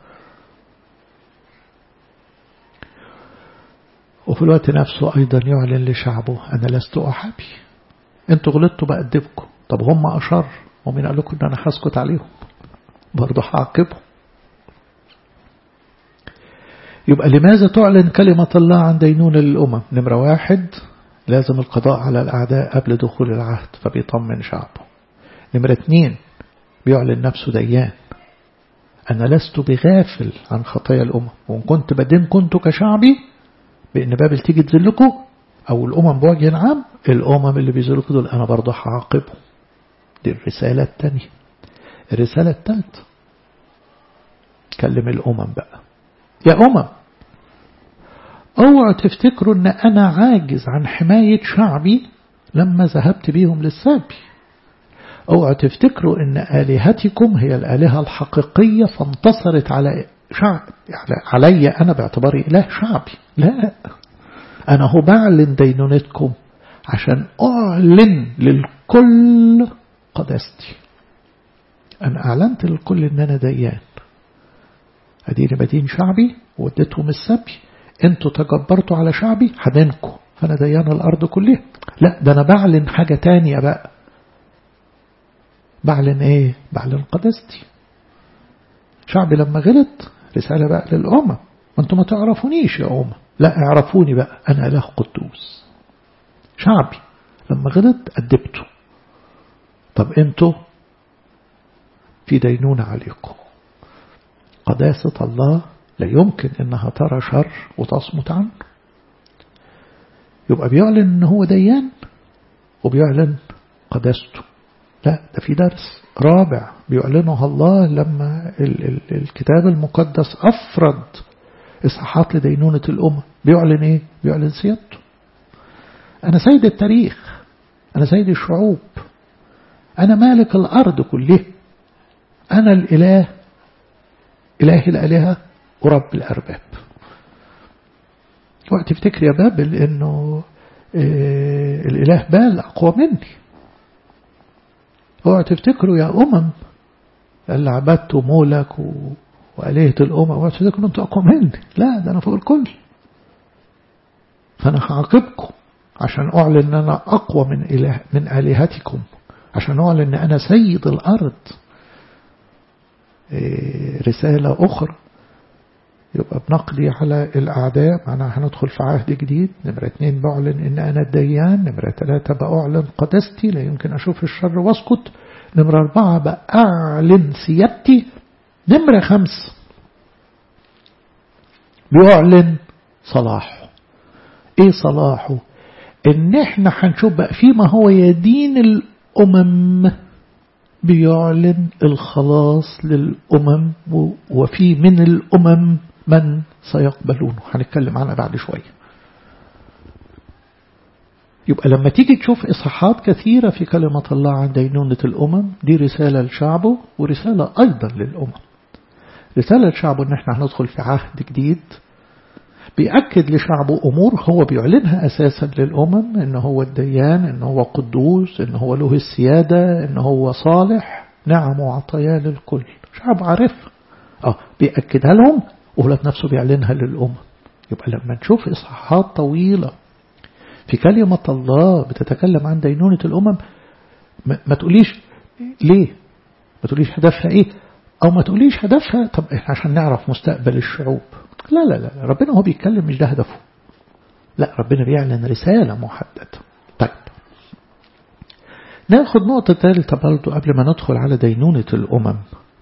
وفي الوقت نفسه أيضا يعلن لشعبه أنا لست أحابي انتوا غلطتوا بأدبكم طب هم أشر ومين قال لكم أن أنا هسكت عليهم برضه هعاقبهم يبقى لماذا تعلن كلمة الله عن دينونة للأمم نمرة واحد لازم القضاء على الأعداء قبل دخول العهد فبيطمن شعبه نمرة اتنين بيعلن نفسه ديان أنا لست بغافل عن خطايا الأمم وإن كنت بدين كنت كشعبي بأن بابل تيجي تذلكوا أو الأمم بوجه عام الأمم اللي بيذلكوا دول أنا برضه هعاقبهم دي الرسالة الثانية الرسالة الثالثة كلم الأمم بقى يا أمم اوعوا تفتكروا ان انا عاجز عن حماية شعبي لما ذهبت بيهم للسبي اوعوا تفتكروا ان آلهتكم هي الآلهة الحقيقية فانتصرت على شعب علي أنا باعتباري إله شعبي لا أنا هو بعلن دينونتكم عشان أعلن للكل قداستي أنا أعلنت للكل إن أنا ديان أديني بدين شعبي واديتهم السبي انتوا تجبرتوا على شعبي هدينكم فأنا ديان الأرض كلها لا ده أنا بعلن حاجة تانية بقى بعلن إيه بعلن قداستي شعبي لما غلط رسالة بقى للأمم ما انتوا ما تعرفونيش يا أمم لا اعرفوني بقى أنا إله قدوس شعبي لما غلط أدبته طب انتوا في دينونة عليكم قداسة الله لا يمكن انها ترى شر وتصمت عنه يبقى بيعلن ان هو ديان وبيعلن قداسته لا ده في درس رابع بيعلنها الله لما ال ال الكتاب المقدس أفرد إصحاحات لدينونة الأمة بيعلن إيه؟ بيعلن سيادته أنا سيد التاريخ أنا سيد الشعوب أنا مالك الأرض كلها أنا الإله إله الآلهة ورب الأرباب وقت تفتكر يا بابل إنه إيه الإله بال أقوى مني اوعوا تفتكروا يا أمم اللي عبدتوا مولك و... وآلهة الأمم اوعوا تفتكروا أنتوا أقوى مني لا ده أنا فوق الكل فأنا هعاقبكم عشان أعلن أن أنا أقوى من إله من آلهتكم عشان أعلن أن أنا سيد الأرض إيه رسالة أخرى يبقى بنقضي على الأعداء معناها هندخل في عهد جديد نمرة اتنين بعلن إن أنا الديان نمرة ثلاثة بأعلن قدستي لا يمكن أشوف الشر واسكت نمرة أربعة بأعلن سيادتي نمرة خمس بيعلن صلاحه إيه صلاحه إن إحنا هنشوف بقى فيما هو يدين الأمم بيعلن الخلاص للأمم وفي من الأمم من سيقبلونه هنتكلم عنها بعد شوية يبقى لما تيجي تشوف إصحاحات كثيرة في كلمة الله عن دينونة الأمم دي رسالة لشعبه ورسالة أيضا للأمم رسالة لشعبه إن احنا هندخل في عهد جديد بيأكد لشعبه أمور هو بيعلنها أساسا للأمم إن هو الديان إن هو قدوس إن هو له السيادة إن هو صالح نعم وعطايا للكل شعب عارف اه بيأكدها لهم وهو نفسه بيعلنها للأمم يبقى لما نشوف إصحاحات طويلة في كلمة الله بتتكلم عن دينونة الأمم ما تقوليش ليه ما تقوليش هدفها إيه أو ما تقوليش هدفها طب إحنا عشان نعرف مستقبل الشعوب لا لا لا ربنا هو بيتكلم مش ده هدفه لا ربنا بيعلن رسالة محددة طيب ناخد نقطة ثالثة برضو قبل ما ندخل على دينونة الأمم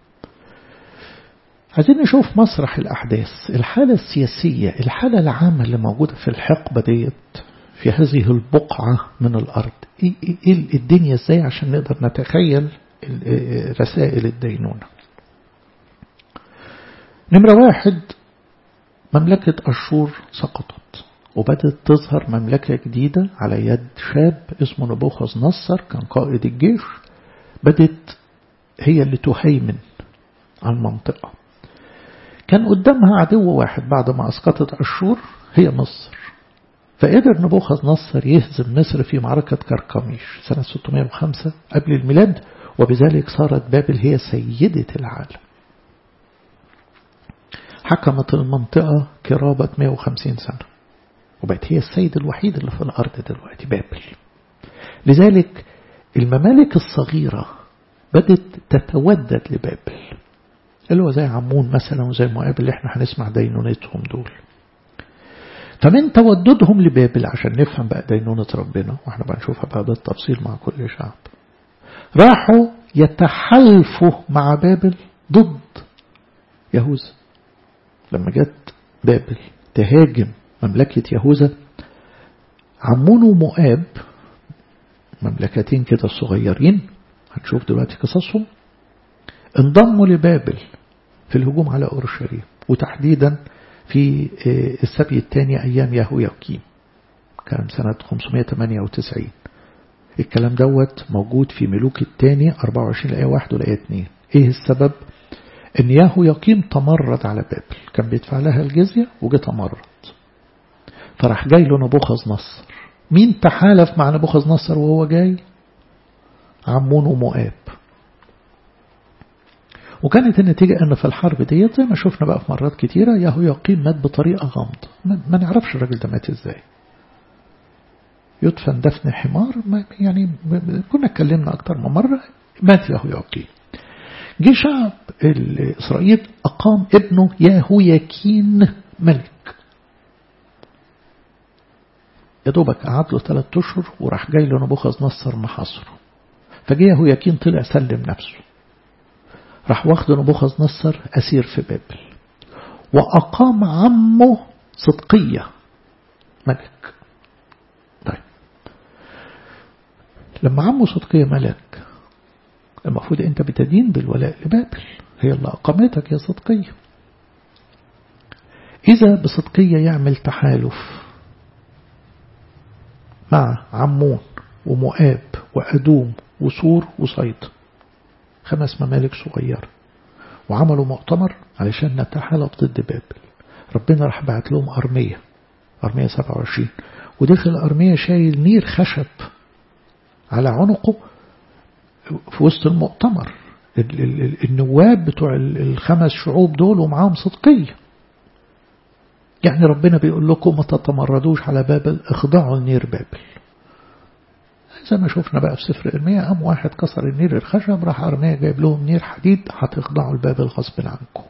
عايزين نشوف مسرح الأحداث الحالة السياسية الحالة العامة اللي موجودة في الحقبة ديت في هذه البقعة من الأرض إيه, إيه الدنيا إزاي عشان نقدر نتخيل رسائل الدينونة نمرة واحد مملكة أشور سقطت وبدأت تظهر مملكة جديدة على يد شاب اسمه نبوخذ نصر كان قائد الجيش بدت هي اللي تهيمن على المنطقة كان قدامها عدو واحد بعد ما أسقطت أشور هي مصر فقدر نبوخذ نصر يهزم مصر في معركة كركميش سنة 605 قبل الميلاد وبذلك صارت بابل هي سيدة العالم حكمت المنطقة قرابة 150 سنة وبقت هي السيد الوحيد اللي في الأرض دلوقتي بابل لذلك الممالك الصغيرة بدت تتودد لبابل اللي هو زي عمون مثلا وزي مؤاب اللي احنا هنسمع دينونتهم دول فمن توددهم لبابل عشان نفهم بقى دينونة ربنا واحنا بنشوفها بقى بالتفصيل مع كل شعب راحوا يتحالفوا مع بابل ضد يهوذا لما جت بابل تهاجم مملكة يهوذا عمون ومؤاب مملكتين كده صغيرين هنشوف دلوقتي قصصهم انضموا لبابل في الهجوم على أورشليم وتحديدا في السبي الثاني أيام يهوياكيم كان سنة 598 الكلام دوت موجود في ملوك الثاني 24 الآية 1 والآية 2 إيه السبب؟ إن يهوياكيم تمرد على بابل كان بيدفع لها الجزية وجه تمرد فراح جاي له نبوخذ نصر مين تحالف مع نبوخذ نصر وهو جاي؟ عمون ومؤاب وكانت النتيجة أن في الحرب ديت زي ما شفنا بقى في مرات كتيرة يهوياقيم مات بطريقة غامضة ما نعرفش الراجل ده مات ازاي يدفن دفن حمار ما يعني كنا اتكلمنا أكتر من مرة مات يهوياقيم جه شعب إسرائيل أقام ابنه يهوياكين ملك يا دوبك قعد له ثلاث أشهر وراح جاي له نبوخذ نصر محاصره فجه يهوياكين طلع سلم نفسه راح واخد نبوخذ نصر أسير في بابل وأقام عمه صدقية ملك طيب لما عمه صدقية ملك المفروض أنت بتدين بالولاء لبابل هي اللي أقامتك يا صدقية إذا بصدقية يعمل تحالف مع عمون ومؤاب وأدوم وسور وصيد خمس ممالك صغيرة وعملوا مؤتمر علشان نتحالف ضد بابل ربنا راح بعت لهم أرمية أرمية 27 ودخل أرمية شايل نير خشب على عنقه في وسط المؤتمر النواب بتوع الخمس شعوب دول ومعاهم صدقية يعني ربنا بيقول لكم ما تتمردوش على بابل اخضعوا لنير بابل زي ما شفنا بقى في سفر إرميا قام واحد كسر النير الخشب راح أرميا جايب لهم نير حديد هتخضعوا البابل غصب عنكم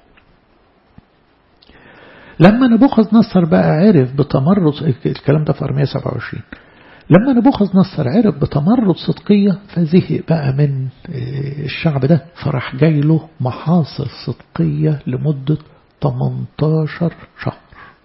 لما نبوخذ نصر بقى عرف بتمرد الكلام ده في أرميا 27 لما نبوخذ نصر عرف بتمرد صدقية فزهق بقى من الشعب ده فراح جاي له محاصر صدقية لمدة 18 شهر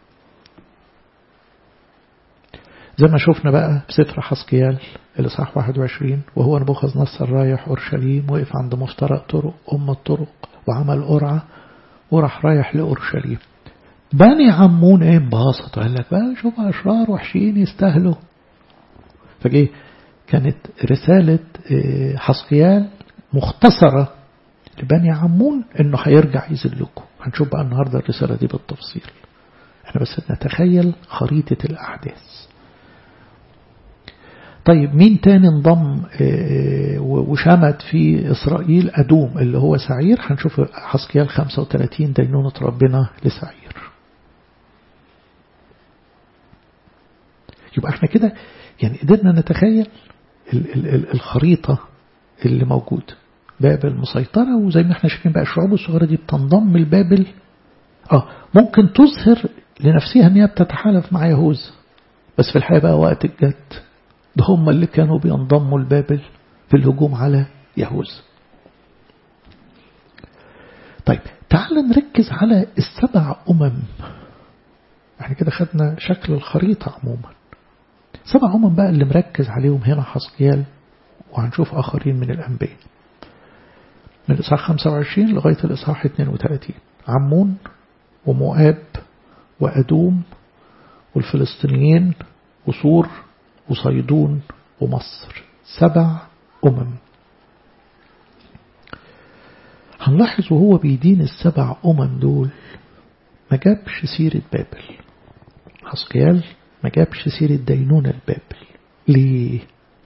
زي ما شفنا بقى في سفر حسكيال الإصحاح 21 وهو نبوخذ نصر رايح أورشليم وقف عند مفترق طرق أم الطرق وعمل قرعة وراح رايح لأورشليم بني عمون ايه انبسطوا قال لك بقى شوف أشرار وحشين يستاهلوا فجي كانت رسالة حسقيال مختصرة لبني عمون انه هيرجع يذلكم هنشوف بقى النهاردة الرسالة دي بالتفصيل احنا بس نتخيل خريطة الأحداث طيب مين تاني انضم وشمت في إسرائيل أدوم اللي هو سعير هنشوف حسكيال 35 دينونة ربنا لسعير يبقى احنا كده يعني قدرنا نتخيل الخريطة اللي موجودة بابل مسيطرة وزي ما احنا شايفين بقى الشعوب الصغيرة دي بتنضم لبابل اه ممكن تظهر لنفسها ان هي بتتحالف مع يهوذا بس في الحقيقة بقى وقت الجد ده هم اللي كانوا بينضموا لبابل في الهجوم على يهوذا طيب تعال نركز على السبع أمم احنا كده خدنا شكل الخريطة عموما سبع أمم بقى اللي مركز عليهم هنا حسقيال وهنشوف آخرين من الأنبياء من الإصحاح 25 لغاية الإصحاح 32 عمون ومؤاب وأدوم والفلسطينيين وسور وصيدون ومصر سبع أمم هنلاحظ وهو بيدين السبع أمم دول ما جابش سيرة بابل حسقيال ما جابش سيرة دينونة البابل ليه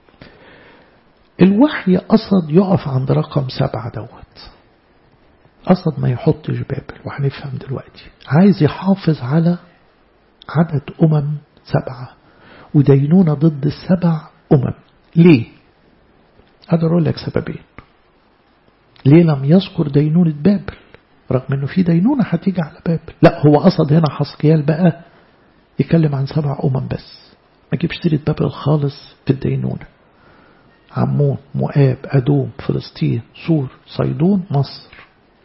الوحي قصد يقف عند رقم سبعة دوت قصد ما يحطش بابل وهنفهم دلوقتي عايز يحافظ على عدد أمم سبعة ودينونة ضد السبع أمم ليه أقدر أقول لك سببين ليه لم يذكر دينونة بابل رغم أنه في دينونة هتيجي على بابل لا هو قصد هنا حسقيال بقى يتكلم عن سبع أمم بس ما جيبش سيرة بابل خالص في الدينونة عمون مؤاب أدوم فلسطين سور صيدون مصر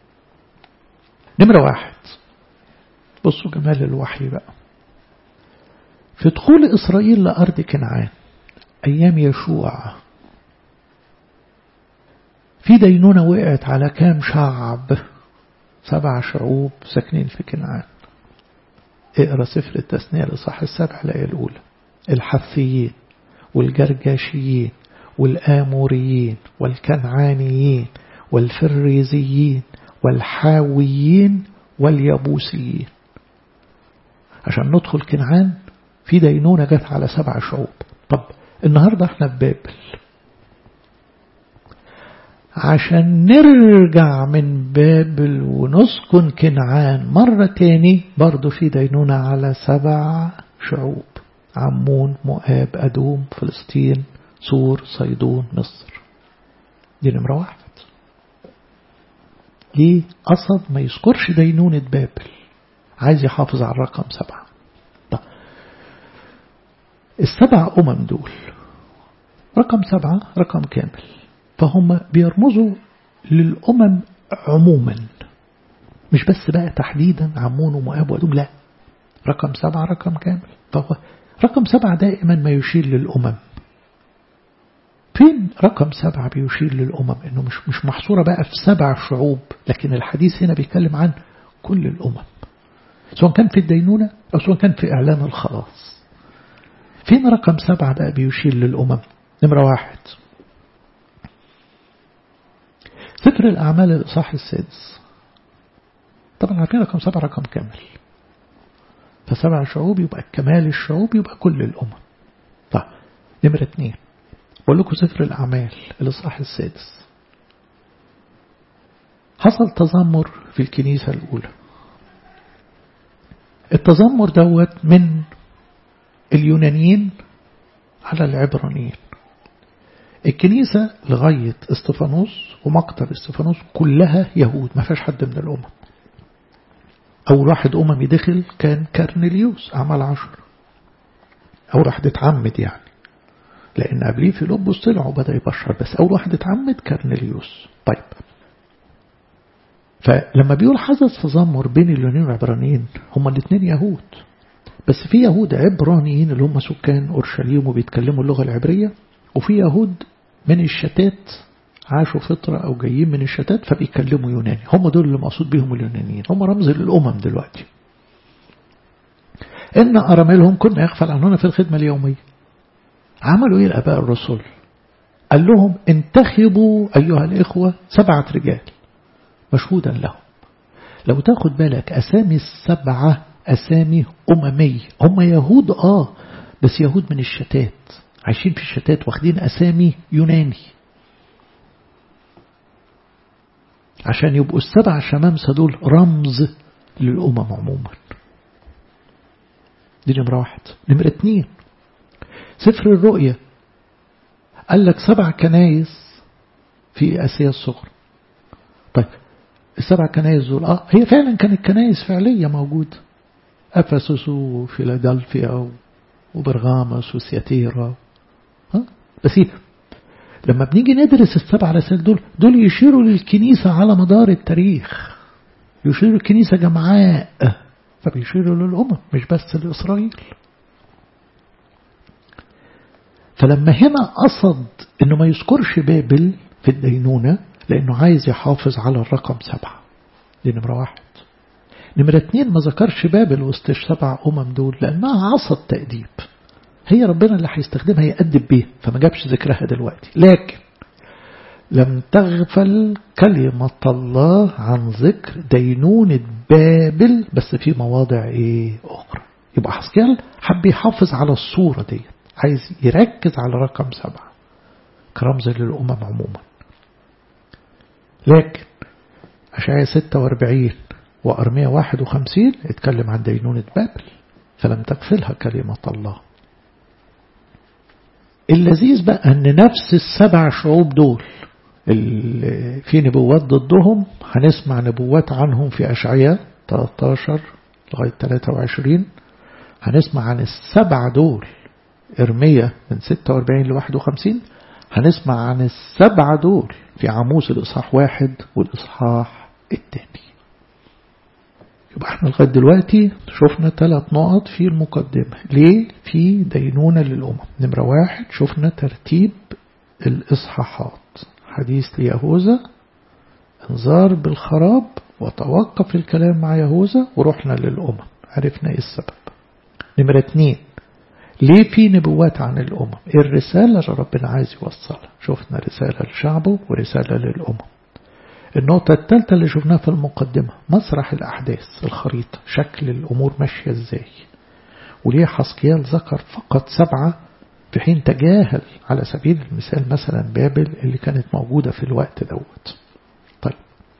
نمرة واحد بصوا جمال الوحي بقى في دخول إسرائيل لأرض كنعان أيام يشوع في دينونة وقعت على كام شعب سبع شعوب ساكنين في كنعان اقرا سفر التثنية الإصحاح السابع الآية الأولى الحثيين والجرجاشيين والآموريين والكنعانيين والفريزيين والحاويين واليبوسيين عشان ندخل كنعان في دينونة جت على سبع شعوب طب النهاردة احنا في بابل عشان نرجع من بابل ونسكن كنعان مرة تاني برضو في دينونة على سبع شعوب عمون مؤاب أدوم فلسطين سور صيدون مصر دي نمرة واحد ليه قصد ما يذكرش دينونة بابل عايز يحافظ على الرقم سبعة طب السبع أمم دول رقم سبعة رقم كامل فهم بيرمزوا للأمم عموما مش بس بقى تحديدا عمون ومؤاب وأدوم لا رقم سبعة رقم كامل فهو رقم سبعة دائما ما يشير للأمم فين رقم سبعة بيشير للأمم إنه مش مش محصورة بقى في سبع شعوب لكن الحديث هنا بيتكلم عن كل الأمم سواء كان في الدينونة أو سواء كان في إعلان الخلاص فين رقم سبعة بقى بيشير للأمم نمرة واحد سفر الأعمال الإصحاح السادس طبعا عارفين رقم سبعة رقم كامل فسبع شعوب يبقى كمال الشعوب يبقى كل الأمم طيب نمرة اتنين بقول لكم سفر الأعمال الإصحاح السادس حصل تذمر في الكنيسة الأولى التذمر دوت من اليونانيين على العبرانيين الكنيسة لغاية استفانوس ومقتل استفانوس كلها يهود ما فيهاش حد من الأمم أول واحد أممي دخل كان كارنيليوس أعمال عشر أول واحد اتعمد يعني لأن قبليه في لبس طلع وبدأ يبشر بس أول واحد اتعمد كارنيليوس طيب فلما بيقول حدث تذمر بين اليونانيين والعبرانيين هما الاثنين يهود بس في يهود عبرانيين اللي هم سكان أورشليم وبيتكلموا اللغة العبرية وفي يهود من الشتات عاشوا فترة أو جايين من الشتات فبيكلموا يوناني هم دول اللي مقصود بهم اليونانيين هم رمز للأمم دلوقتي إن أراملهم كنا يغفل عننا في الخدمة اليومية عملوا إيه الآباء الرسل قال لهم انتخبوا أيها الإخوة سبعة رجال مشهودا لهم لو تاخد بالك أسامي السبعة أسامي أممية هم يهود آه بس يهود من الشتات عايشين في الشتات واخدين أسامي يوناني عشان يبقوا السبع شمامسة دول رمز للأمم عموما دي نمرة واحد نمرة اتنين سفر الرؤية قال لك سبع كنايس في آسيا الصغرى طيب السبع كنايس دول اه هي فعلا كانت كنايس فعلية موجودة أفسس وفيلادلفيا وبرغامس وسياتيرا ها بس هي لما بنيجي ندرس السبع رسائل دول دول يشيروا للكنيسة على مدار التاريخ يشيروا الكنيسة جمعاء فبيشيروا للأمم مش بس لإسرائيل فلما هنا قصد انه ما يذكرش بابل في الدينونة لانه عايز يحافظ على الرقم سبعة دي نمرة واحد نمرة اتنين ما ذكرش بابل وسط السبع أمم دول لأنها عصا تأديب هي ربنا اللي هيستخدمها يأدب بيها فما جابش ذكرها دلوقتي لكن لم تغفل كلمة الله عن ذكر دينونة بابل بس في مواضع ايه أخرى يبقى حسكال حب يحافظ على الصورة دي عايز يركز على رقم سبعة كرمز للأمم عموما لكن أشعية 46 وأرمية 51 اتكلم عن دينونة بابل فلم تغفلها كلمة الله اللذيذ بقى أن نفس السبع شعوب دول اللي في نبوات ضدهم هنسمع نبوات عنهم في أشعية 13 لغاية 23 هنسمع عن السبع دول إرمية من 46 ل 51 هنسمع عن السبع دول في عاموس الإصحاح واحد والإصحاح الثاني يبقى احنا لغاية دلوقتي شفنا ثلاث نقط في المقدمة ليه في دينونة للأمم نمرة واحد شفنا ترتيب الإصحاحات حديث ليهوذا انذار بالخراب وتوقف الكلام مع يهوذا ورحنا للأمم عرفنا ايه السبب نمرة اتنين ليه في نبوات عن الأمم إيه الرسالة اللي ربنا عايز يوصلها شفنا رسالة لشعبه ورسالة للأمم النقطة الثالثة اللي شفناها في المقدمة مسرح الأحداث الخريطة شكل الأمور ماشية ازاي وليه حسكيال ذكر فقط سبعة في حين تجاهل على سبيل المثال مثلا بابل اللي كانت موجودة في الوقت دوت طيب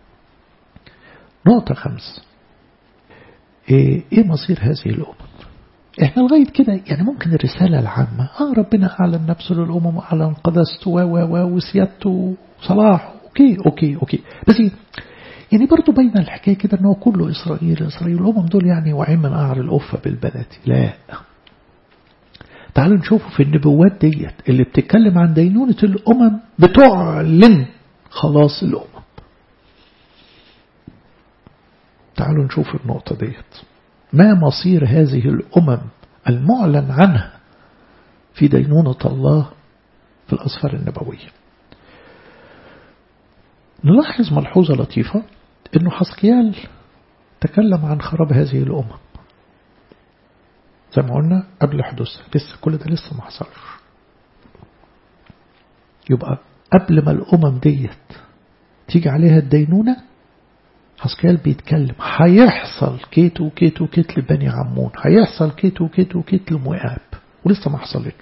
نقطة خمس ايه, إيه مصير هذه الأمم احنا لغاية كده يعني ممكن الرسالة العامة اه ربنا أعلن نفسه للأمم وأعلن قدسته و و وسيادته وصلاحه اوكي اوكي اوكي بس يعني برضه بين الحكاية كده انه كله إسرائيل إسرائيل الأمم دول يعني وعين من قعر الأفة بالبلد لا تعالوا نشوفوا في النبوات ديت اللي بتتكلم عن دينونة الأمم بتعلن خلاص الأمم تعالوا نشوف النقطة ديت ما مصير هذه الأمم المعلن عنها في دينونة الله في الأسفار النبوية نلاحظ ملحوظة لطيفة أنه حسقيال تكلم عن خراب هذه الأمم زي ما قلنا قبل حدوثها لسه كل ده لسه ما حصلش يبقى قبل ما الأمم ديت تيجي عليها الدينونة حسكيال بيتكلم هيحصل كيت وكيت وكيت لبني عمون هيحصل كيت وكيت وكيت لمؤاب ولسه ما حصلتش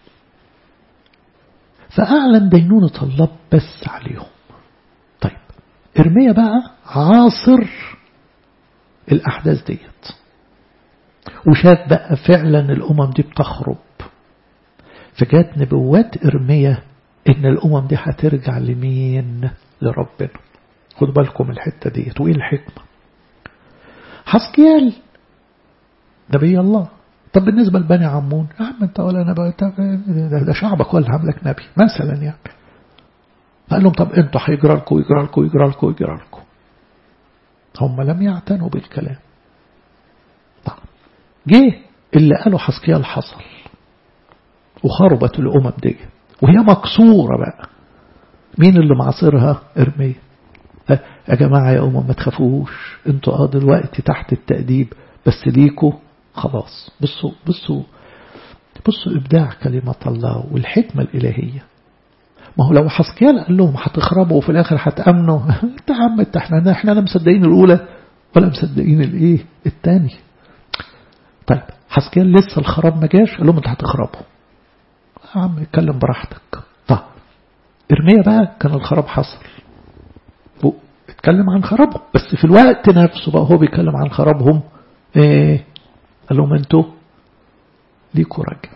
فأعلن دينونة الله بس عليهم طيب ارميا بقى عاصر الأحداث ديت وشاف بقى فعلا الأمم دي بتخرب فجات نبوات ارميا ان الأمم دي هترجع لمين لربنا خدوا بالكم الحتة ديت وإيه الحكمة حسكيال نبي الله طب بالنسبة لبني عمون يا عم انت ولا انا بقى ده, ده شعبك ولا عاملك نبي مثلا يعني فقال لهم طب انتوا هيجرى لكم يجرى لكم يجرى لكم يجرى لكم هم لم يعتنوا بالكلام طب جه اللي قالوا حسكيال حصل وخربت الأمم دي وهي مكسورة بقى مين اللي معصرها ارميه يا جماعة يا أمم ما تخافوش انتوا اه دلوقتي تحت التأديب بس ليكوا خلاص بصوا بصوا بصوا إبداع كلمة الله والحكمة الإلهية ما هو لو حسكيال قال لهم هتخربوا وفي الآخر هتأمنوا انت عم احنا احنا لا مصدقين الأولى ولا مصدقين الايه الثاني طيب حسكيال لسه الخراب ما جاش قال لهم انت هتخربوا يا عم اتكلم براحتك طيب ارميا بقى كان الخراب حصل اتكلم عن خرابهم بس في الوقت نفسه بقى هو بيتكلم عن خرابهم ايه قال لهم انتوا ليكوا رجع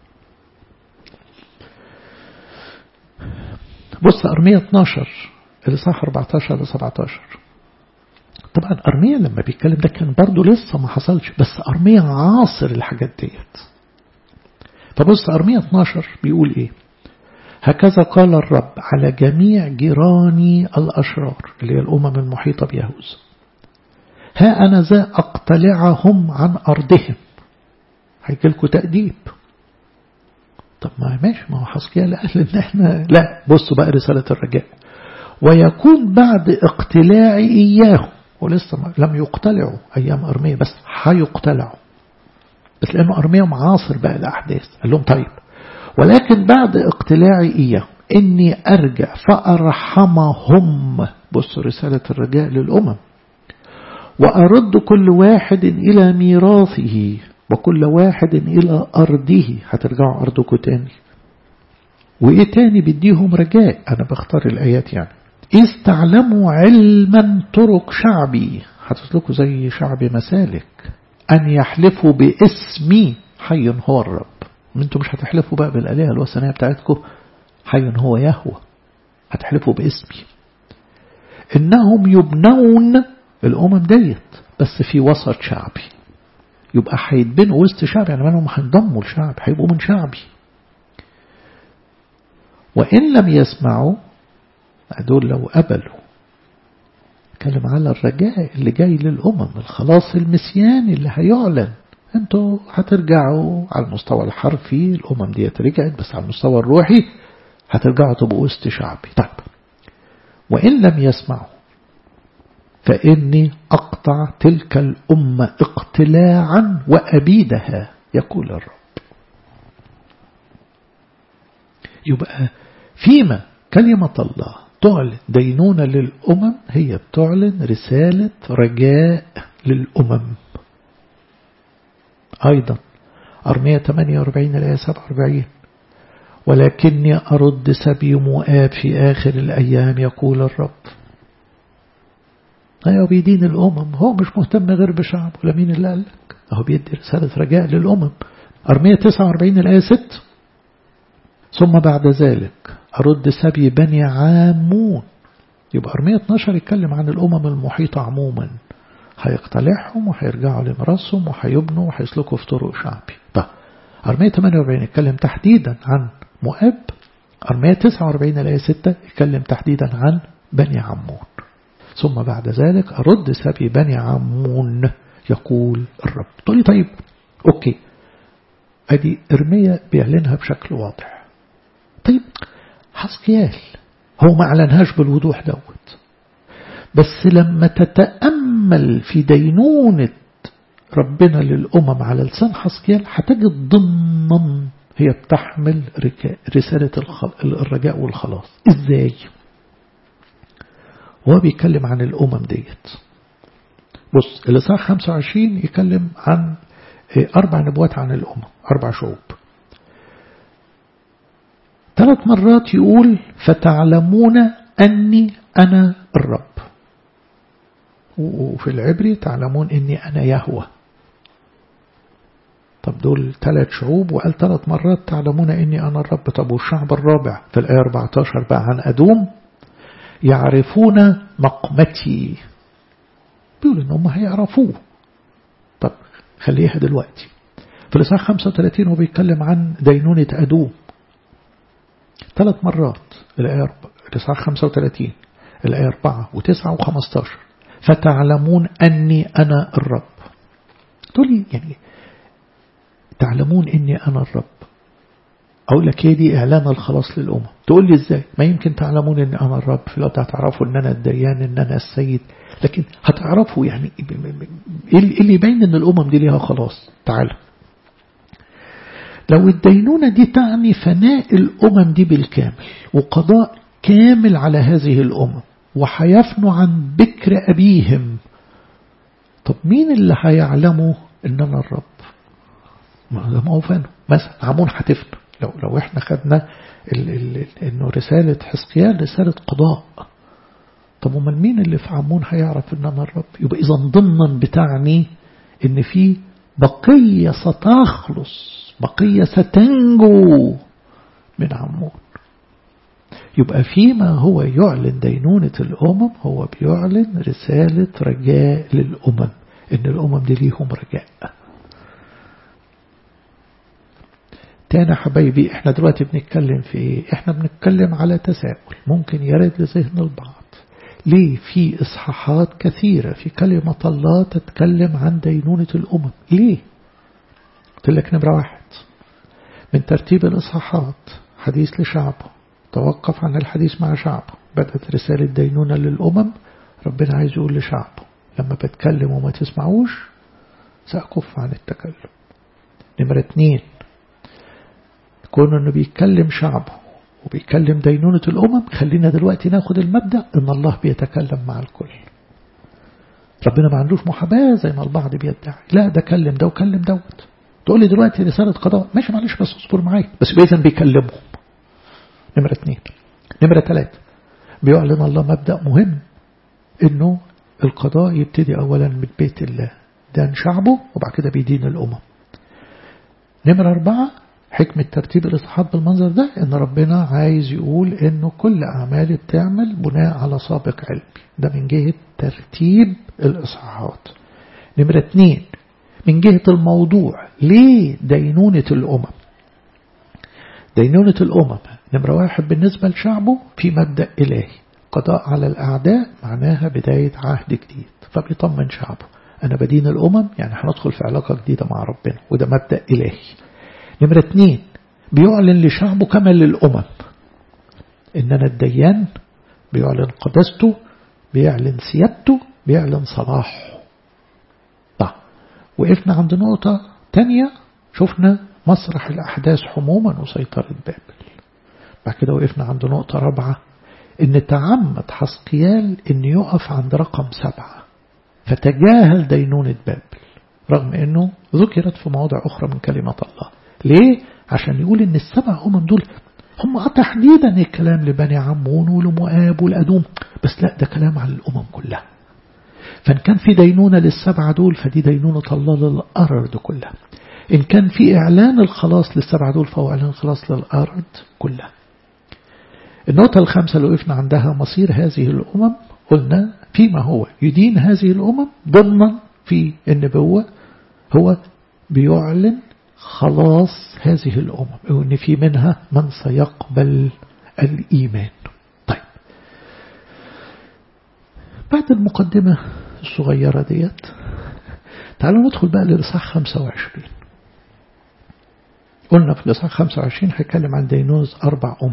بص أرمية 12 اللي صح 14 ل 17 طبعا أرمية لما بيتكلم ده كان برضه لسه ما حصلش بس أرمية عاصر الحاجات ديت فبص أرمية 12 بيقول ايه هكذا قال الرب على جميع جيراني الأشرار اللي هي الأمم المحيطة بيهوذا ها أنا ذا أقتلعهم عن أرضهم هيجي لكم تأديب طب ما ماشي ما هو حسكيال قال إن إحنا لا بصوا بقى رسالة الرجاء ويكون بعد اقتلاعي إياهم ولسه لم يقتلعوا أيام أرمية بس هيقتلعوا بس لأنه أرمية معاصر بقى الأحداث قال لهم طيب ولكن بعد اقتلاعي إياهم إني أرجع فأرحمهم بص رسالة الرجاء للأمم وأرد كل واحد إلى ميراثه وكل واحد إلى أرضه هترجعوا أرضكم تاني وإيه تاني بديهم رجاء أنا بختار الآيات يعني استعلموا علما طرق شعبي هتسلكوا زي شعب مسالك أن يحلفوا باسمي حي هو الرب انتوا مش هتحلفوا بقى بالآلهة الوثنية بتاعتكم حي هو يهوى هتحلفوا باسمي إنهم يبنون الأمم ديت بس في وسط شعبي يبقى هيتبنوا وسط شعب يعني منهم هينضموا لشعب هيبقوا من شعبي وإن لم يسمعوا دول لو قبلوا اتكلم على الرجاء اللي جاي للأمم الخلاص المسياني اللي هيعلن انتوا هترجعوا على المستوى الحرفي الأمم دي رجعت بس على المستوى الروحي هترجعوا تبقوا وسط شعبي طيب وإن لم يسمعوا فإني أقطع تلك الأمة اقتلاعا وأبيدها يقول الرب يبقى فيما كلمة الله تعلن دينونة للأمم هي بتعلن رسالة رجاء للأمم أيضا أرمية 48 الآية 47 ولكني أرد سبي مؤاب في آخر الأيام يقول الرب أيوة بيدين الأمم هو مش مهتم غير بشعبه ولا مين اللي قال لك هو بيدي رسالة رجاء للأمم أرمية 49 الآية 6 ثم بعد ذلك أرد سبي بني عامون يبقى أرمية 12 يتكلم عن الأمم المحيطة عموما هيقتلعهم وهيرجعوا لمراسهم وهيبنوا وهيسلكوا في طرق شعبي طيب أرمية 48 يتكلم تحديدا عن مؤاب أرمية 49 الآية 6 يتكلم تحديدا عن بني عمون ثم بعد ذلك أرد سبي بني عمون يقول الرب تقول لي طيب أوكي أدي إرمية بيعلنها بشكل واضح طيب حسكيال هو ما أعلنهاش بالوضوح دوت بس لما تتأمل في دينونة ربنا للأمم على لسان حسكيال هتجد ضمن هي بتحمل رسالة الرجاء والخلاص ازاي وهو بيتكلم عن الأمم ديت بص الإصحاح 25 يتكلم عن أربع نبوات عن الأمم أربع شعوب ثلاث مرات يقول فتعلمون أني أنا الرب وفي العبري تعلمون أني أنا يهوى طب دول ثلاث شعوب وقال ثلاث مرات تعلمون أني أنا الرب طب والشعب الرابع في الآية 14 بقى عن أدوم يعرفون مقمتي بيقول إن هم هيعرفوه طب خليها دلوقتي في الإصحاح 35 هو بيتكلم عن دينونة أدوم ثلاث مرات الآية الإصحاح 35 الآية 4 و9 و15 فتعلمون أني أنا الرب تقول لي يعني تعلمون أني أنا الرب أقول لك هي دي إعلان الخلاص للأمم تقول لي إزاي ما يمكن تعلمون أن أنا الرب في الوقت هتعرفوا أن أنا الديان أن أنا السيد لكن هتعرفوا يعني إيه اللي يبين أن الأمم دي ليها خلاص تعالى لو الدينونة دي تعني فناء الأمم دي بالكامل وقضاء كامل على هذه الأمم وحيفنوا عن بكر أبيهم طب مين اللي هيعلموا أن أنا الرب ما هو فانه مثلا عمون هتفنى لو لو احنا خدنا ال ال انه رسالة حسقيال رسالة قضاء طب امال مين اللي في عمون هيعرف ان انا الرب يبقى اذا ضمنا بتعني ان في بقية ستخلص بقية ستنجو من عمون يبقى فيما هو يعلن دينونة الأمم هو بيعلن رسالة رجاء للأمم إن الأمم دي ليهم رجاء تاني حبايبي احنا دلوقتي بنتكلم في ايه احنا بنتكلم على تساؤل ممكن يرد لذهن البعض ليه في إصحاحات كثيرة في كلمة الله تتكلم عن دينونة الأمم ليه قلت لك نمرة واحد من ترتيب الإصحاحات حديث لشعبه توقف عن الحديث مع شعبه بدأت رسالة دينونة للأمم ربنا عايز يقول لشعبه لما بتكلم وما تسمعوش سأكف عن التكلم نمرة اتنين كون انه بيتكلم شعبه وبيكلم دينونة الأمم خلينا دلوقتي ناخد المبدأ ان الله بيتكلم مع الكل ربنا ما عندوش محاباة زي ما البعض بيدعي لا ده كلم ده وكلم دوت تقول لي دلوقتي رسالة قضاء ماشي معلش بس اصبر معايا بس بإذن بيكلمهم نمرة اثنين نمرة ثلاثة بيعلن الله مبدأ مهم انه القضاء يبتدي اولا من بيت الله دان شعبه وبعد كده بيدين الأمم نمرة أربعة حكمة ترتيب الإصحاحات بالمنظر ده إن ربنا عايز يقول إنه كل أعمالي بتعمل بناء على سابق علمي ده من جهة ترتيب الإصحاحات نمرة اتنين من جهة الموضوع ليه دينونة الأمم دينونة الأمم نمرة واحد بالنسبة لشعبه في مبدأ إلهي قضاء على الأعداء معناها بداية عهد جديد فبيطمن شعبه أنا بدين الأمم يعني هندخل في علاقة جديدة مع ربنا وده مبدأ إلهي نمرة اتنين بيعلن لشعبه كما للأمم إننا الديان بيعلن قدسته بيعلن سيادته بيعلن صلاحه طيب وقفنا عند نقطة تانية شفنا مسرح الأحداث حموما وسيطرة بابل بعد كده وقفنا عند نقطة رابعة إن تعمد حسقيال إن يقف عند رقم سبعة فتجاهل دينونة بابل رغم إنه ذكرت في مواضع أخرى من كلمة الله ليه؟ عشان يقول إن السبع أمم دول هم تحديدا الكلام لبني عمون ولمؤاب والأدوم بس لا ده كلام على الأمم كلها فإن كان في دينونة للسبعة دول فدي دينونة الله للأرض كلها إن كان في إعلان الخلاص للسبعة دول فهو إعلان الخلاص للأرض كلها النقطة الخامسة اللي وقفنا عندها مصير هذه الأمم قلنا فيما هو يدين هذه الأمم ضمنا في النبوة هو بيعلن خلاص هذه الأمم وإن في منها من سيقبل الإيمان طيب بعد المقدمة الصغيرة ديت تعالوا ندخل بقى للإصحاح 25 قلنا في الإصحاح 25 هيتكلم عن دينوز أربع أمم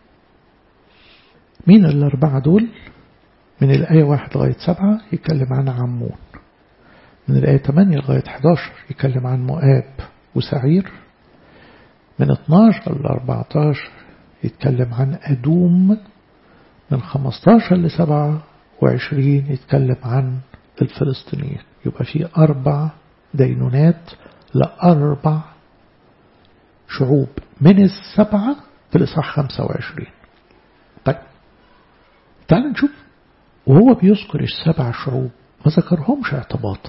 مين الأربعة دول من الآية واحد لغاية سبعة يتكلم عن عمون من الآية 8 لغاية 11 يتكلم عن مؤاب وسعير من 12 ل 14 يتكلم عن أدوم من 15 ل 27 يتكلم عن الفلسطينيين يبقى في أربع دينونات لأربع شعوب من السبعة في الإصحاح 25 طيب تعال نشوف وهو بيذكر السبع شعوب ما ذكرهمش اعتباطا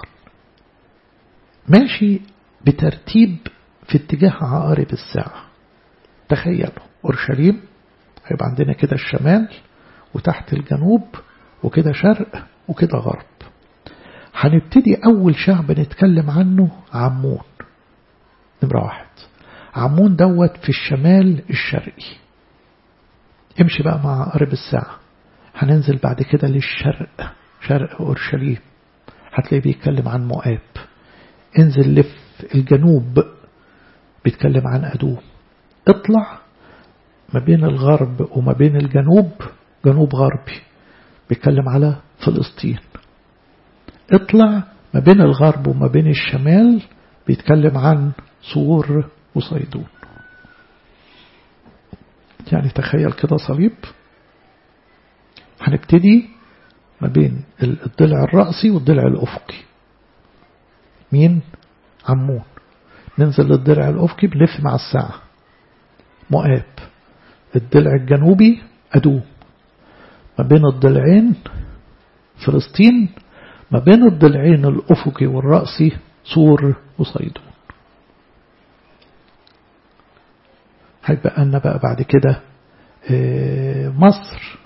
ماشي بترتيب في اتجاه عقارب الساعة تخيلوا أورشليم هيبقى عندنا كده الشمال وتحت الجنوب وكده شرق وكده غرب هنبتدي أول شعب نتكلم عنه عمون نمرة واحد عمون دوت في الشمال الشرقي امشي بقى مع عقارب الساعة هننزل بعد كده للشرق شرق أورشليم هتلاقيه بيتكلم عن مؤاب انزل لف الجنوب بيتكلم عن أدوم اطلع ما بين الغرب وما بين الجنوب جنوب غربي بيتكلم على فلسطين اطلع ما بين الغرب وما بين الشمال بيتكلم عن صور وصيدون يعني تخيل كده صليب هنبتدي ما بين الضلع الرأسي والضلع الأفقي مين عمون ننزل للضلع الأفقي بنلف مع الساعة مؤاب الضلع الجنوبي أدوم ما بين الضلعين فلسطين ما بين الضلعين الأفقي والرأسي سور وصيدون هيبقى لنا بقى بعد كده مصر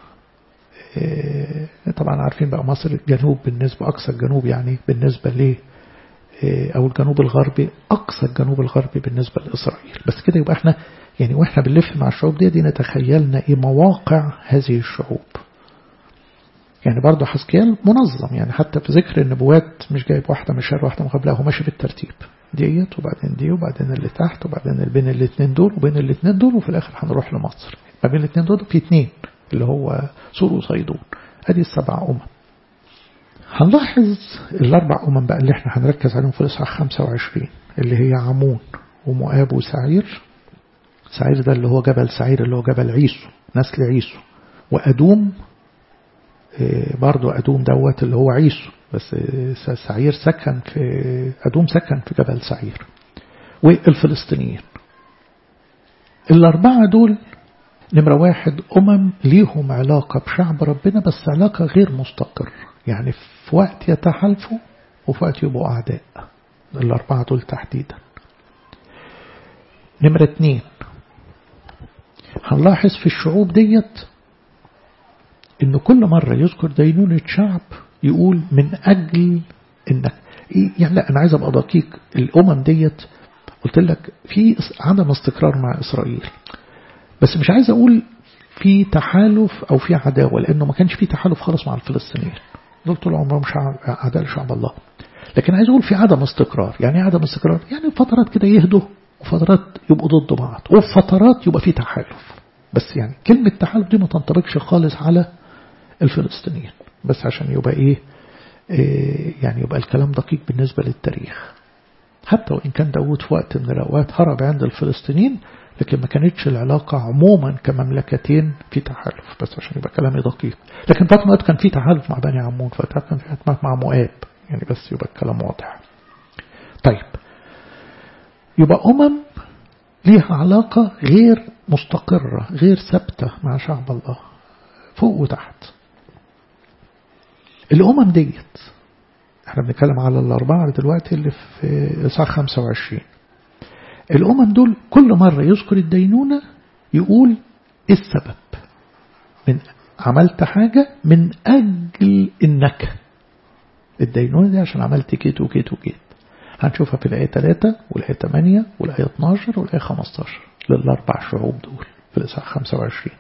طبعا عارفين بقى مصر الجنوب بالنسبة أقصى الجنوب يعني بالنسبة ليه أو الجنوب الغربي أقصى الجنوب الغربي بالنسبة لإسرائيل بس كده يبقى احنا يعني واحنا بنلف مع الشعوب دي, دي نتخيلنا ايه مواقع هذه الشعوب يعني برضه حسكيال منظم يعني حتى في ذكر النبوات مش جايب واحدة من شر واحدة مقابلها هو ماشي بالترتيب ديت وبعدين دي وبعدين اللي تحت وبعدين بين الاثنين دول وبين الاثنين دول وفي الآخر هنروح لمصر ما بين الاثنين دول في اثنين اللي هو سور وصيدون ادي السبع أمم هنلاحظ الأربع أمم بقى اللي احنا هنركز عليهم في الإصحاح 25 اللي هي عمون ومؤاب وسعير سعير ده اللي هو جبل سعير اللي هو جبل عيسو نسل عيسو وأدوم برضو أدوم دوت اللي هو عيسو بس سعير سكن في أدوم سكن في جبل سعير والفلسطينيين الأربعة دول نمرة واحد أمم ليهم علاقة بشعب ربنا بس علاقة غير مستقر يعني في وقت يتحالفوا وفي وقت يبقوا أعداء الأربعة دول تحديدا نمرة اتنين هنلاحظ في الشعوب ديت إن كل مرة يذكر دينونة شعب يقول من أجل إنك يعني لا أنا عايز أبقى دقيق الأمم ديت قلت لك في عدم استقرار مع إسرائيل بس مش عايز أقول في تحالف أو في عداوة لأنه ما كانش في تحالف خالص مع الفلسطينيين دول طول عمرهم شعب أعداء لشعب الله لكن عايز أقول في عدم استقرار يعني عدم استقرار يعني فترات كده يهدوا وفترات يبقوا ضد بعض وفي فترات يبقى في تحالف بس يعني كلمة تحالف دي ما تنطبقش خالص على الفلسطينيين بس عشان يبقى إيه يعني يبقى الكلام دقيق بالنسبة للتاريخ حتى وإن كان داود في وقت من الأوقات هرب عند الفلسطينيين لكن ما كانتش العلاقة عموما كمملكتين في تحالف بس عشان يبقى كلامي دقيق لكن في وقت كان في تحالف مع بني عمون فترة كان في تحالف مع مؤاب يعني بس يبقى الكلام واضح طيب يبقى أمم ليها علاقة غير مستقرة غير ثابتة مع شعب الله فوق وتحت الأمم ديت احنا بنتكلم على الأربعة دلوقتي اللي في إصحاح 25 الأمم دول كل مرة يذكر الدينونة يقول السبب من عملت حاجة من أجل النكهة الدينونة دي عشان عملت كيت وكيت وكيت هنشوفها في الآية 3 والآية 8 والآية 12 والآية 15 للأربع شعوب دول في الإصحاح 25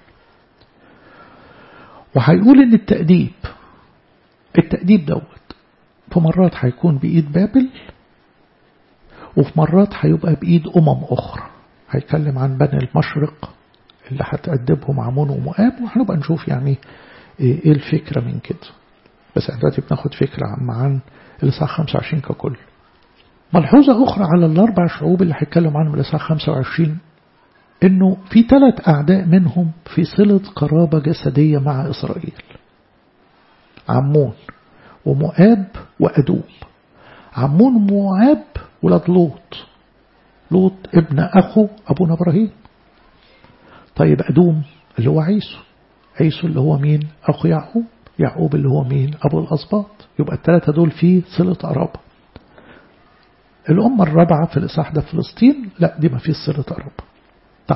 وهيقول إن التأديب التأديب دوت في مرات هيكون بإيد بابل وفي مرات هيبقى بإيد أمم أخرى هيتكلم عن بني المشرق اللي هتأدبهم عمون ومؤاب وهنبقى نشوف يعني إيه الفكرة من كده بس احنا دلوقتي بناخد فكرة عن عن الإصحاح 25 ككل ملحوظة أخرى على الأربع شعوب اللي هيتكلم عنهم الإصحاح 25 إنه في ثلاث أعداء منهم في صلة قرابة جسدية مع إسرائيل عمون ومؤاب وأدوم عمون ومؤاب ولاد لوط لوط ابن أخو أبونا إبراهيم طيب أدوم اللي هو عيسو عيسو اللي هو مين أخو يعقوب يعقوب اللي هو مين أبو الأسباط يبقى الثلاثة دول فيه صلة قرابة الأمة الرابعة في الإصحاح ده فلسطين لا دي ما فيش صلة قرابة طيب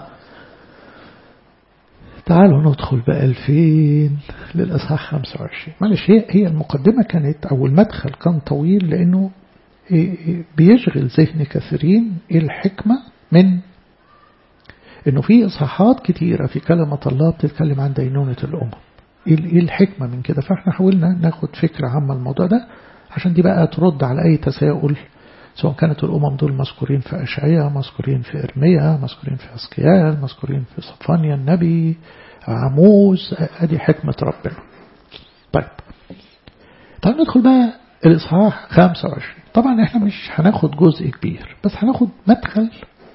تعالوا ندخل بقى لفين للإصحاح 25 معلش هي هي المقدمة كانت أو المدخل كان طويل لأنه بيشغل ذهن كثيرين إيه الحكمة من إنه في إصحاحات كتيرة في كلمة الله بتتكلم عن دينونة الأمم إيه الحكمة من كده فإحنا حاولنا ناخد فكرة عامة الموضوع ده عشان دي بقى ترد على أي تساؤل سواء كانت الأمم دول مذكورين في أشعية مذكورين في إرميا مذكورين في أسكيال مذكورين في صفانيا النبي عموز أدي حكمة ربنا طيب طيب ندخل بقى الإصحاح 25 طبعا احنا مش هناخد جزء كبير بس هناخد مدخل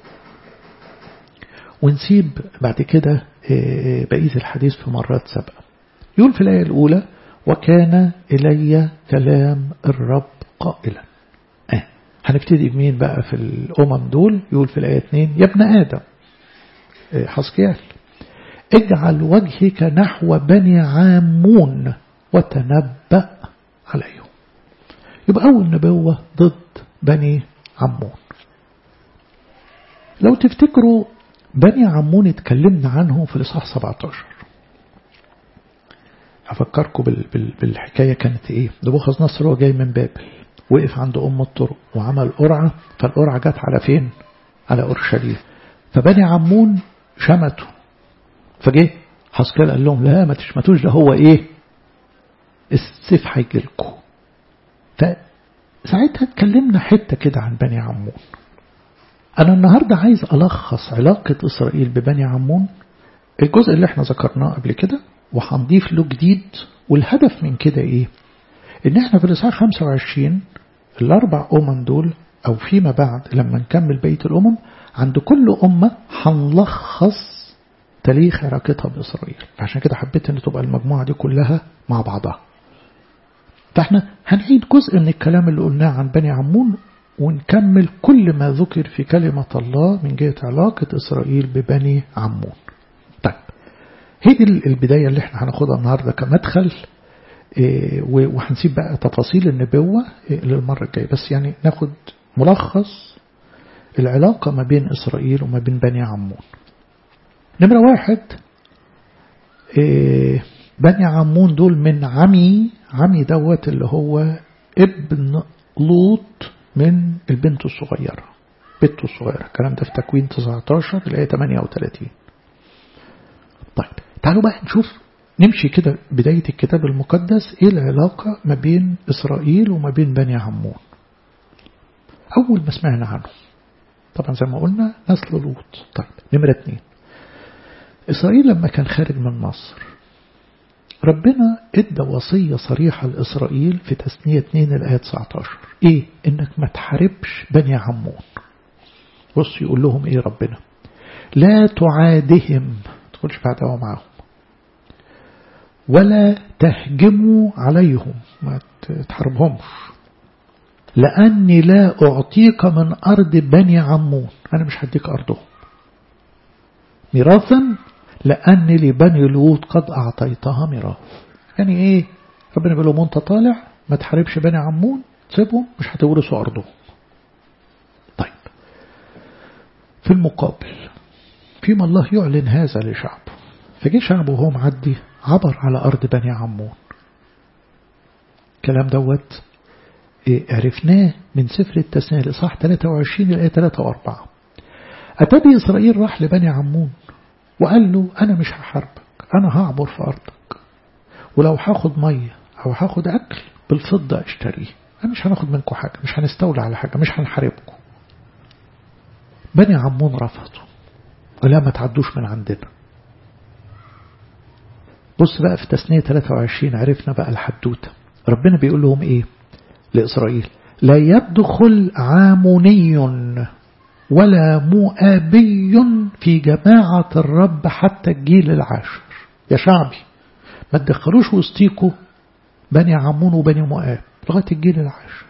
ونسيب بعد كده بقية الحديث في مرات سابقة يقول في الآية الأولى وكان إلي كلام الرب قائلا آه. هنبتدي بمين بقى في الأمم دول يقول في الآية 2 يا ابن آدم حسكيال اجعل وجهك نحو بني عامون وتنبأ عليهم يبقى أول نبوة ضد بني عمون لو تفتكروا بني عمون اتكلمنا عنهم في الإصحاح 17 أفكركم بالحكاية كانت إيه نبوخذ نصر هو جاي من بابل وقف عند أم الطرق وعمل قرعة فالقرعة جت على فين على أورشليم فبني عمون شمتوا فجه حسكال قال لهم لا ما تشمتوش ده هو إيه السيف هيجي لكم فساعتها اتكلمنا حتة كده عن بني عمون أنا النهاردة عايز ألخص علاقة إسرائيل ببني عمون الجزء اللي احنا ذكرناه قبل كده وهنضيف له جديد والهدف من كده ايه ان احنا في الإصحاح 25 الأربع أمم دول أو فيما بعد لما نكمل بيت الأمم عند كل أمة هنلخص تاريخ علاقتها بإسرائيل عشان كده حبيت ان تبقى المجموعة دي كلها مع بعضها فاحنا هنعيد جزء من الكلام اللي قلناه عن بني عمون ونكمل كل ما ذكر في كلمة الله من جهة علاقة إسرائيل ببني عمون طيب هي دي البداية اللي احنا هناخدها النهاردة كمدخل اه وهنسيب بقى تفاصيل النبوة اه للمرة الجاية بس يعني ناخد ملخص العلاقة ما بين إسرائيل وما بين بني عمون نمرة واحد اه بني عمون دول من عمي عمي دوت اللي هو ابن لوط من البنت الصغيرة بنته الصغيرة الكلام ده في تكوين 19 الآية 38 طيب تعالوا بقى نشوف نمشي كده بداية الكتاب المقدس ايه العلاقة ما بين إسرائيل وما بين بني عمون أول ما سمعنا عنه طبعا زي ما قلنا نسل لوط طيب نمرة اتنين إسرائيل لما كان خارج من مصر ربنا ادى وصية صريحة لإسرائيل في تثنية 2 الآية 19 ايه انك ما تحاربش بني عمون بص يقول لهم ايه ربنا لا تعادهم تقولش بعدها معهم ولا تهجموا عليهم ما تحاربهمش لأني لا أعطيك من أرض بني عمون أنا مش هديك أرضهم ميراثا لأني لبني لوط قد أعطيتها ميراث يعني إيه ربنا بيقول لهم أنت طالع ما تحاربش بني عمون سيبهم مش هتورثوا أرضهم طيب في المقابل فيما الله يعلن هذا لشعبه فجي شعبه وهو معدي عبر على أرض بني عمون الكلام دوت إيه عرفناه من سفر التثنية لإصحاح 23 الآية 3 و4 أتبي إسرائيل راح لبني عمون وقال له أنا مش هحاربك أنا هعبر في أرضك ولو هاخد مية أو هاخد أكل بالفضة اشتريه أنا مش هناخد منكم حاجة مش هنستولى على حاجة مش هنحاربكم بني عمون رفضوا ولا ما تعدوش من عندنا بص بقى في تسنية 23 عرفنا بقى الحدوتة ربنا بيقول لهم ايه لإسرائيل لا يدخل عاموني ولا مؤابي في جماعة الرب حتى الجيل العاشر يا شعبي ما تدخلوش وسطيكوا بني عمون وبني مؤاب لغاية الجيل العاشر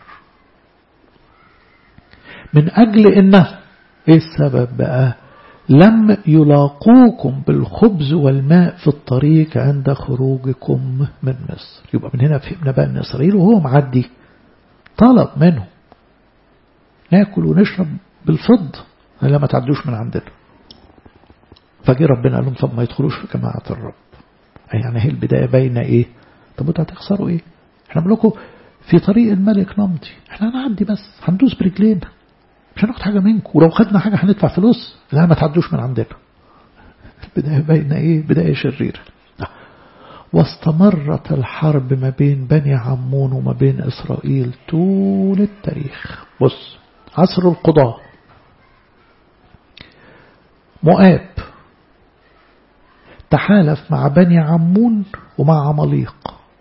من أجل إنه إيه السبب بقى لم يلاقوكم بالخبز والماء في الطريق عند خروجكم من مصر يبقى من هنا فهمنا بقى أن إسرائيل وهو معدي طلب منهم ناكل ونشرب بالفضة لا ما تعدوش من عندنا فجي ربنا قال لهم طب ما يدخلوش في جماعة الرب يعني هي البداية باينة ايه طب انتوا هتخسروا ايه احنا لكم في طريق الملك نمضي احنا هنعدي بس هندوس برجلينا مش هناخد حاجة منكم ولو خدنا حاجة هندفع فلوس لا ما تعدوش من عندنا البداية باينة ايه بداية شريرة واستمرت الحرب ما بين بني عمون وما بين إسرائيل طول التاريخ بص عصر القضاء مؤاب تحالف مع بني عمون ومع عماليق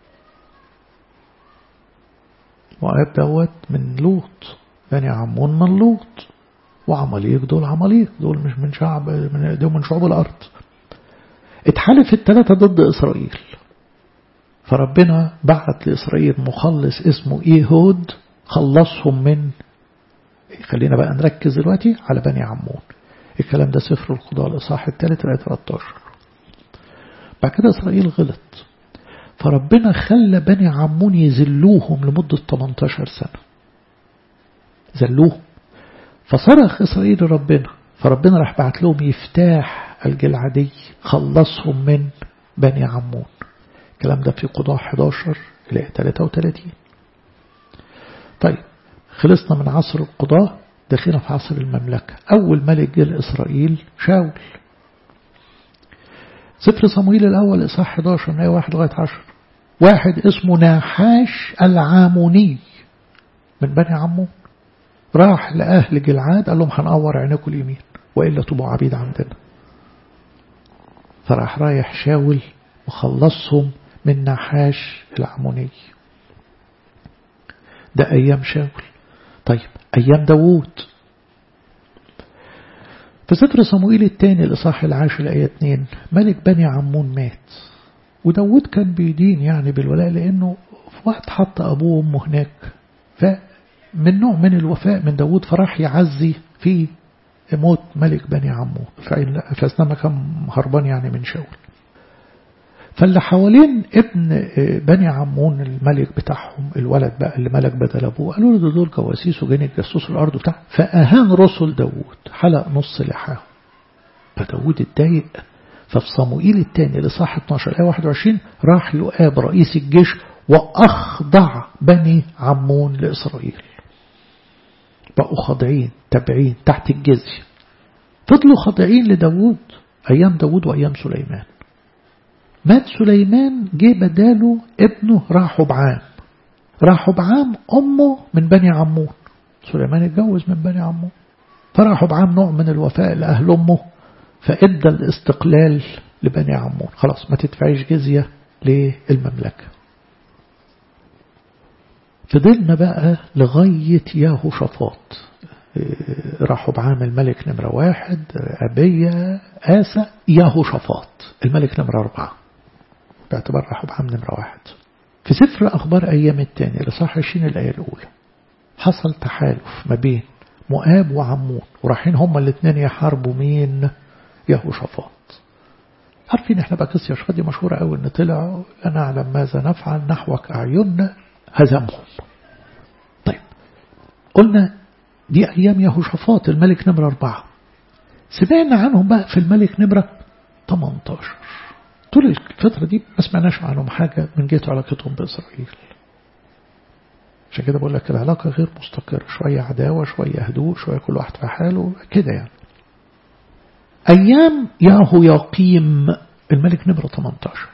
مؤاب دوت من لوط بني عمون من لوط وعماليق دول عماليق دول مش من شعب من دول من شعوب الأرض اتحالف الثلاثة ضد إسرائيل فربنا بعت لإسرائيل مخلص اسمه إيهود خلصهم من خلينا بقى نركز دلوقتي على بني عمون الكلام ده سفر القضاء الإصحاح الثالث آية 13 بعد كده إسرائيل غلط فربنا خلى بني عمون يذلوهم لمدة 18 سنة ذلوهم فصرخ إسرائيل لربنا فربنا راح بعت لهم يفتاح الجلعدي خلصهم من بني عمون الكلام ده في قضاء 11 إلى 33 طيب خلصنا من عصر القضاء دخلنا في عصر المملكة أول ملك جه لإسرائيل شاول سفر صمويل الأول إصحاح 11 من 1 لغاية 10 واحد اسمه ناحاش العاموني من بني عمون راح لأهل جلعاد قال لهم هنقور عينكم اليمين وإلا تبقوا عبيد عندنا فراح رايح شاول وخلصهم من نحاش العموني ده أيام شاول طيب أيام داوود في سفر صموئيل الثاني الإصحاح العاشر الآية 2 ملك بني عمون مات وداود كان بيدين يعني بالولاء لأنه في وقت حط أبوه وأمه هناك فمن نوع من الوفاء من داود فراح يعزي في موت ملك بني عمون فأثناء ما كان هربان يعني من شاول فاللي حوالين ابن بني عمون الملك بتاعهم الولد بقى اللي ملك بدل أبوه قالوا له دول جواسيس وجايين يتجسسوا الأرض وبتاع فأهان رسل داوود حلق نص لحاه فداوود اتضايق ففي صموئيل الثاني لصاح 12 آية 21 راح يؤاب رئيس الجيش وأخضع بني عمون لإسرائيل بقوا خاضعين تابعين تحت الجزية فضلوا خاضعين لداوود أيام داوود وأيام سليمان مات سليمان جه بداله ابنه راحبعام راحبعام أمه من بني عمون سليمان اتجوز من بني عمون فراحبعام نوع من الوفاء لأهل أمه فإدى الاستقلال لبني عمون خلاص ما تدفعيش جزية للمملكة فضلنا بقى لغاية ياهو شفاط راحوا بعام الملك نمرة واحد أبية آسى ياهو شفاط الملك نمرة أربعة باعتبار راحوا بعام نمرة واحد في سفر أخبار أيام التاني لصح 20 الآية الأولى حصل تحالف ما بين مؤاب وعمون ورايحين هما الاثنين يحاربوا مين ياهو شفاط عارفين احنا بقى قصة يشفاط دي مشهورة قوي ان طلعوا لا نعلم ماذا نفعل نحوك أعيننا هزمهم طيب قلنا دي أيام يهوشافاط الملك نمرة أربعة سمعنا عنهم بقى في الملك نمرة 18 طول الفترة دي ما سمعناش عنهم حاجة من جهة علاقتهم بإسرائيل عشان كده بقول لك العلاقة غير مستقرة شوية عداوة شوية هدوء شوية كل واحد في حاله كده يعني أيام ياهو يقيم الملك نمرة 18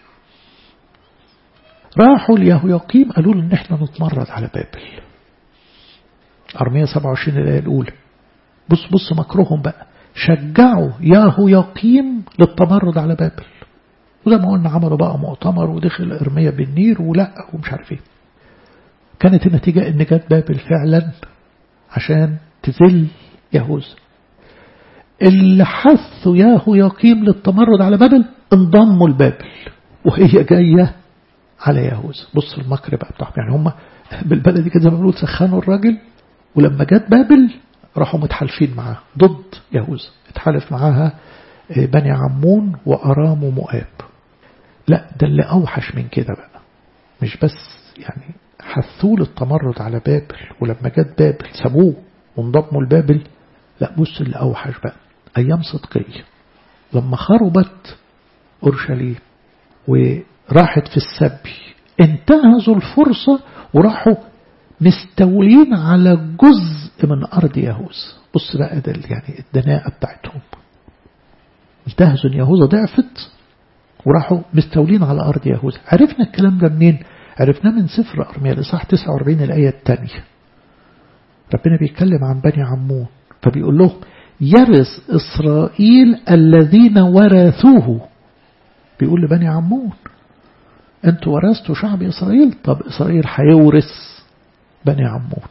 راحوا لياهو يقيم قالوا له ان احنا نتمرد على بابل أرمية 27 الآية الأولى بص بص مكرهم بقى شجعوا ياهو يقيم للتمرد على بابل وزي ما قلنا عملوا بقى مؤتمر ودخل إرمية بالنير ولا ومش عارف ايه كانت النتيجة ان جت بابل فعلا عشان تذل يهوذا اللي حثوا ياهو يقيم للتمرد على بابل انضموا لبابل وهي جاية على يهوذا بص المكر بقى بتاعهم يعني هم بالبلدي كده زي ما بنقول سخنوا الراجل ولما جت بابل راحوا متحالفين معاه ضد يهوذا اتحالف معاها بني عمون وأرام ومؤاب لا ده اللي أوحش من كده بقى مش بس يعني حثوه للتمرد على بابل ولما جت بابل سابوه وانضموا لبابل لا بص اللي أوحش بقى أيام صدقية لما خربت أورشليم وراحت في السبي انتهزوا الفرصة وراحوا مستولين على جزء من أرض يهوذا بص بقى ده يعني الدناءة بتاعتهم انتهزوا ان يهوذا ضعفت وراحوا مستولين على أرض يهوذا عرفنا الكلام ده منين عرفناه من سفر أرميا الإصحاح 49 الآية الثانية ربنا بيتكلم عن بني عمون فبيقول لهم يرث إسرائيل الذين ورثوه بيقول لبني عمون انتوا ورثتوا شعب إسرائيل طب إسرائيل هيورث بني عمون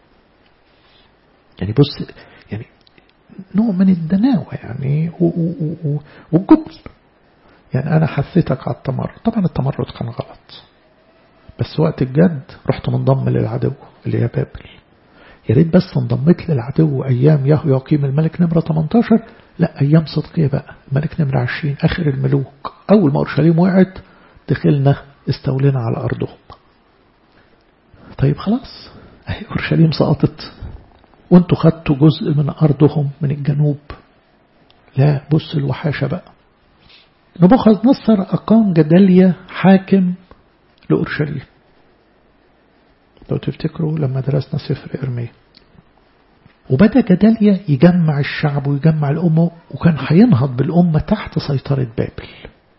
يعني بص يعني نوع من الدناوة يعني والجبن يعني أنا حثيتك على التمرد طبعا التمرد كان غلط بس وقت الجد رحت منضم للعدو اللي هي بابل يا ريت بس انضميت للعدو أيام يهو يقيم الملك نمرة 18 لا أيام صدقية بقى الملك نمرة 20 آخر الملوك أول ما أورشليم وقعت دخلنا استولينا على أرضهم طيب خلاص أهي أورشليم سقطت وانتوا خدتوا جزء من أرضهم من الجنوب لا بص الوحاشة بقى نبوخذ نصر أقام جداليا حاكم لأورشليم لو تفتكروا لما درسنا سفر إرميا وبدأ جداليا يجمع الشعب ويجمع الأمة وكان هينهض بالأمة تحت سيطرة بابل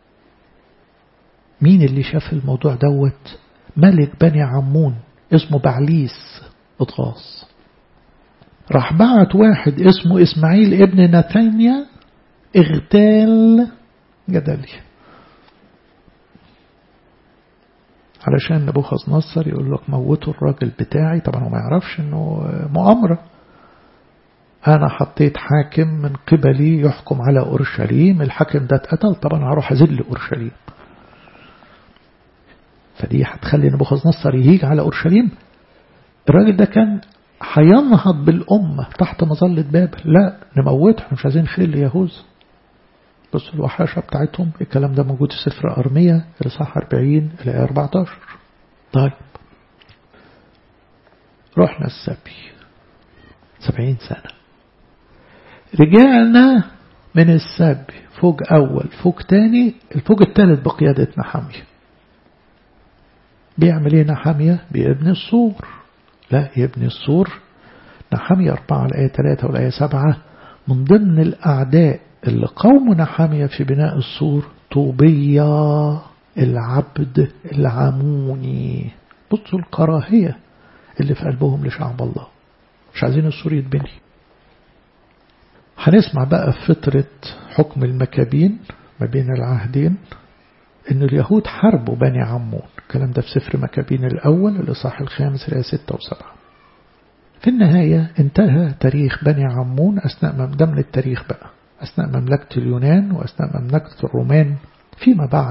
مين اللي شاف الموضوع دوت ملك بني عمون اسمه بعليس اطغاص راح بعت واحد اسمه اسماعيل ابن نتانيا اغتال جداليا علشان نبوخذ نصر يقول لك موتوا الراجل بتاعي طبعا هو ما يعرفش انه مؤامرة انا حطيت حاكم من قبلي يحكم على اورشليم الحاكم ده اتقتل طبعا هروح اذل اورشليم فدي هتخلي نبوخذ نصر يهيج على اورشليم الراجل ده كان هينهض بالأمة تحت مظلة بابل لا نموتهم مش عايزين خير ليهوذا بص الوحاشة بتاعتهم الكلام ده موجود في سفر أرمية الإصحاح 40 إلى 14 طيب رحنا السبي سبعين سنة رجعنا من السبي فوق أول فوق تاني الفوق الثالث بقيادة نحامية بيعمل ايه نحامية بيبني السور لا يبني السور نحامية أربعة الآية ثلاثة والآية سبعة من ضمن الأعداء اللي قوموا نحامية في بناء السور طوبية العبد العموني بصوا الكراهية اللي في قلبهم لشعب الله مش عايزين السور يتبني هنسمع بقى في فترة حكم المكابين ما بين العهدين أن اليهود حاربوا بني عمون الكلام ده في سفر مكابين الأول الإصحاح الخامس رأي ستة وسبعة في النهاية انتهى تاريخ بني عمون أثناء ده من التاريخ بقى أثناء مملكة اليونان وأثناء مملكة الرومان فيما بعد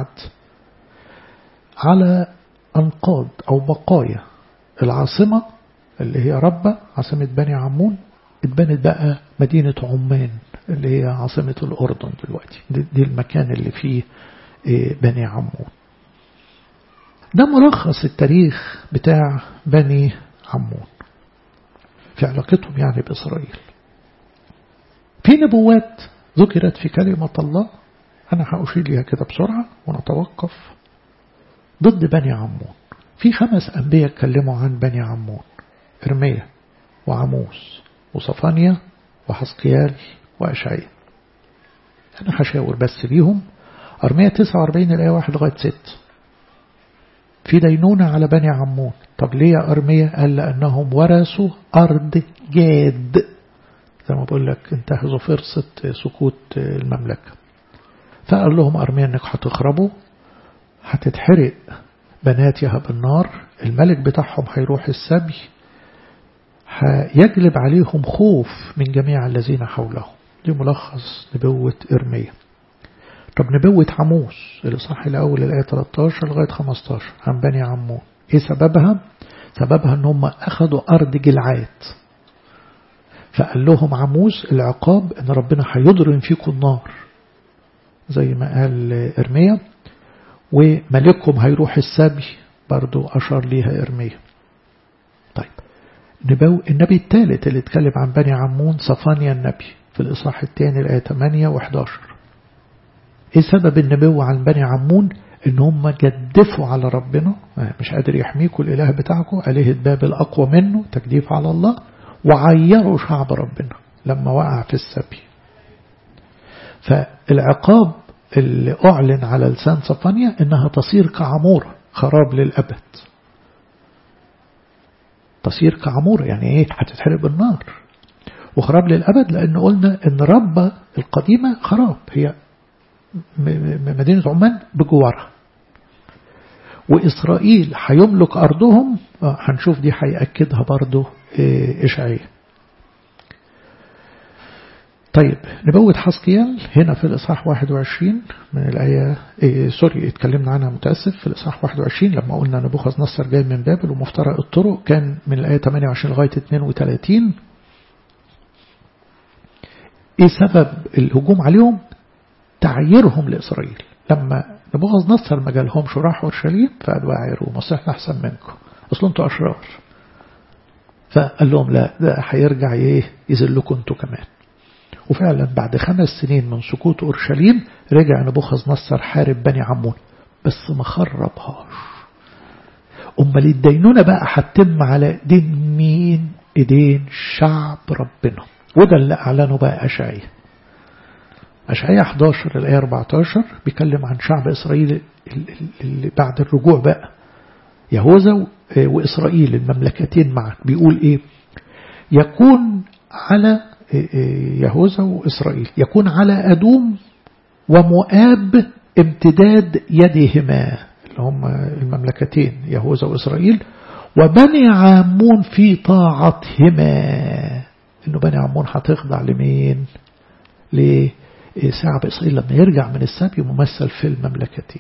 على أنقاض أو بقايا العاصمة اللي هي ربة عاصمة بني عمون اتبنت بقى مدينة عمان اللي هي عاصمة الأردن دلوقتي دي المكان اللي فيه بني عمون ده ملخص التاريخ بتاع بني عمون في علاقتهم يعني بإسرائيل في نبوات ذكرت في كلمة الله أنا هأشير لها كده بسرعة ونتوقف ضد بني عمون في خمس أنبياء اتكلموا عن بني عمون إرميا وعموس وصفانيا وحسقيال وأشعيا أنا هشاور بس بيهم أرمية 49 الآية 1 لغاية 6 في دينونة على بني عمون طب ليه يا أرمية قال لأنهم ورثوا أرض جاد زي ما بقول لك انتهزوا فرصة سقوط المملكة فقال لهم أرمية أنك هتخربوا هتتحرق بناتها بالنار الملك بتاعهم هيروح السبي هيجلب عليهم خوف من جميع الذين حولهم دي ملخص نبوة إرمية طب نبوة عموس الإصحاح الأول الآية 13 لغاية 15 عن بني عمون إيه سببها؟ سببها أن هم أخذوا أرض جلعاد فقال لهم عموس العقاب أن ربنا هيضرم فيكم النار زي ما قال إرميا وملكهم هيروح السبي برضو أشار ليها إرميا طيب نبو النبي الثالث اللي اتكلم عن بني عمون صفانيا النبي في الإصحاح الثاني الآية 8 و11 ايه سبب النبوة عن بني عمون ان هم جدفوا على ربنا مش قادر يحميكوا الاله بتاعكم آلهة بابل اقوى منه تجديف على الله وعيروا شعب ربنا لما وقع في السبي فالعقاب اللي أعلن على لسان صفانيا إنها تصير كعمورة خراب للأبد تصير كعمورة يعني إيه هتتحرق بالنار وخراب للأبد لأن قلنا إن ربة القديمة خراب هي مدينة عمان بجوارها وإسرائيل هيملك أرضهم هنشوف دي هيأكدها برضو إشعياء طيب نبوة حسقيال هنا في الإصحاح 21 من الآية إيه سوري اتكلمنا عنها متأسف في الإصحاح 21 لما قلنا نبوخذ نصر جاي من بابل ومفترق الطرق كان من الآية 28 لغاية 32 إيه سبب الهجوم عليهم تعييرهم لإسرائيل لما نبوخذ نصر ما جالهمش راحوا اورشليم فقالوا اعيروا اصل احنا احسن منكم اصل انتوا اشرار فقال لهم لا ده هيرجع ايه يذلكم انتوا كمان وفعلا بعد خمس سنين من سقوط اورشليم رجع نبوخذ نصر حارب بني عمون بس ما خربهاش امال الدينونه بقى هتتم على ايدين مين ايدين شعب ربنا وده اللي اعلنه بقى اشعياء أشعياء 11 الآية 14 بيكلم عن شعب إسرائيل اللي بعد الرجوع بقى يهوذا وإسرائيل المملكتين معا بيقول إيه يكون على يهوذا وإسرائيل يكون على أدوم ومؤاب امتداد يدهما اللي هم المملكتين يهوذا وإسرائيل وبني عامون في طاعتهما إنه بني عامون هتخضع لمين ليه شعب إسرائيل لما يرجع من السبي ممثل في المملكتين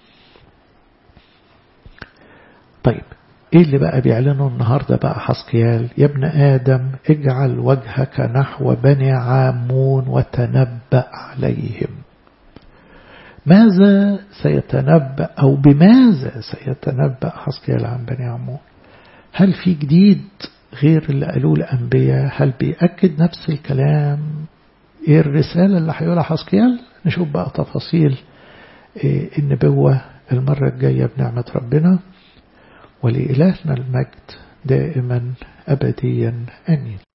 طيب ايه اللي بقى بيعلنه النهاردة بقى حسقيال يا ابن آدم اجعل وجهك نحو بني عامون وتنبأ عليهم ماذا سيتنبأ أو بماذا سيتنبأ حسقيال عن بني عمون هل في جديد غير اللي قالوه الأنبياء هل بيأكد نفس الكلام ايه الرسالة اللي هيقولها حسقيال نشوف بقى تفاصيل إيه النبوة المرة الجاية بنعمة ربنا ولإلهنا المجد دائما أبديا أمين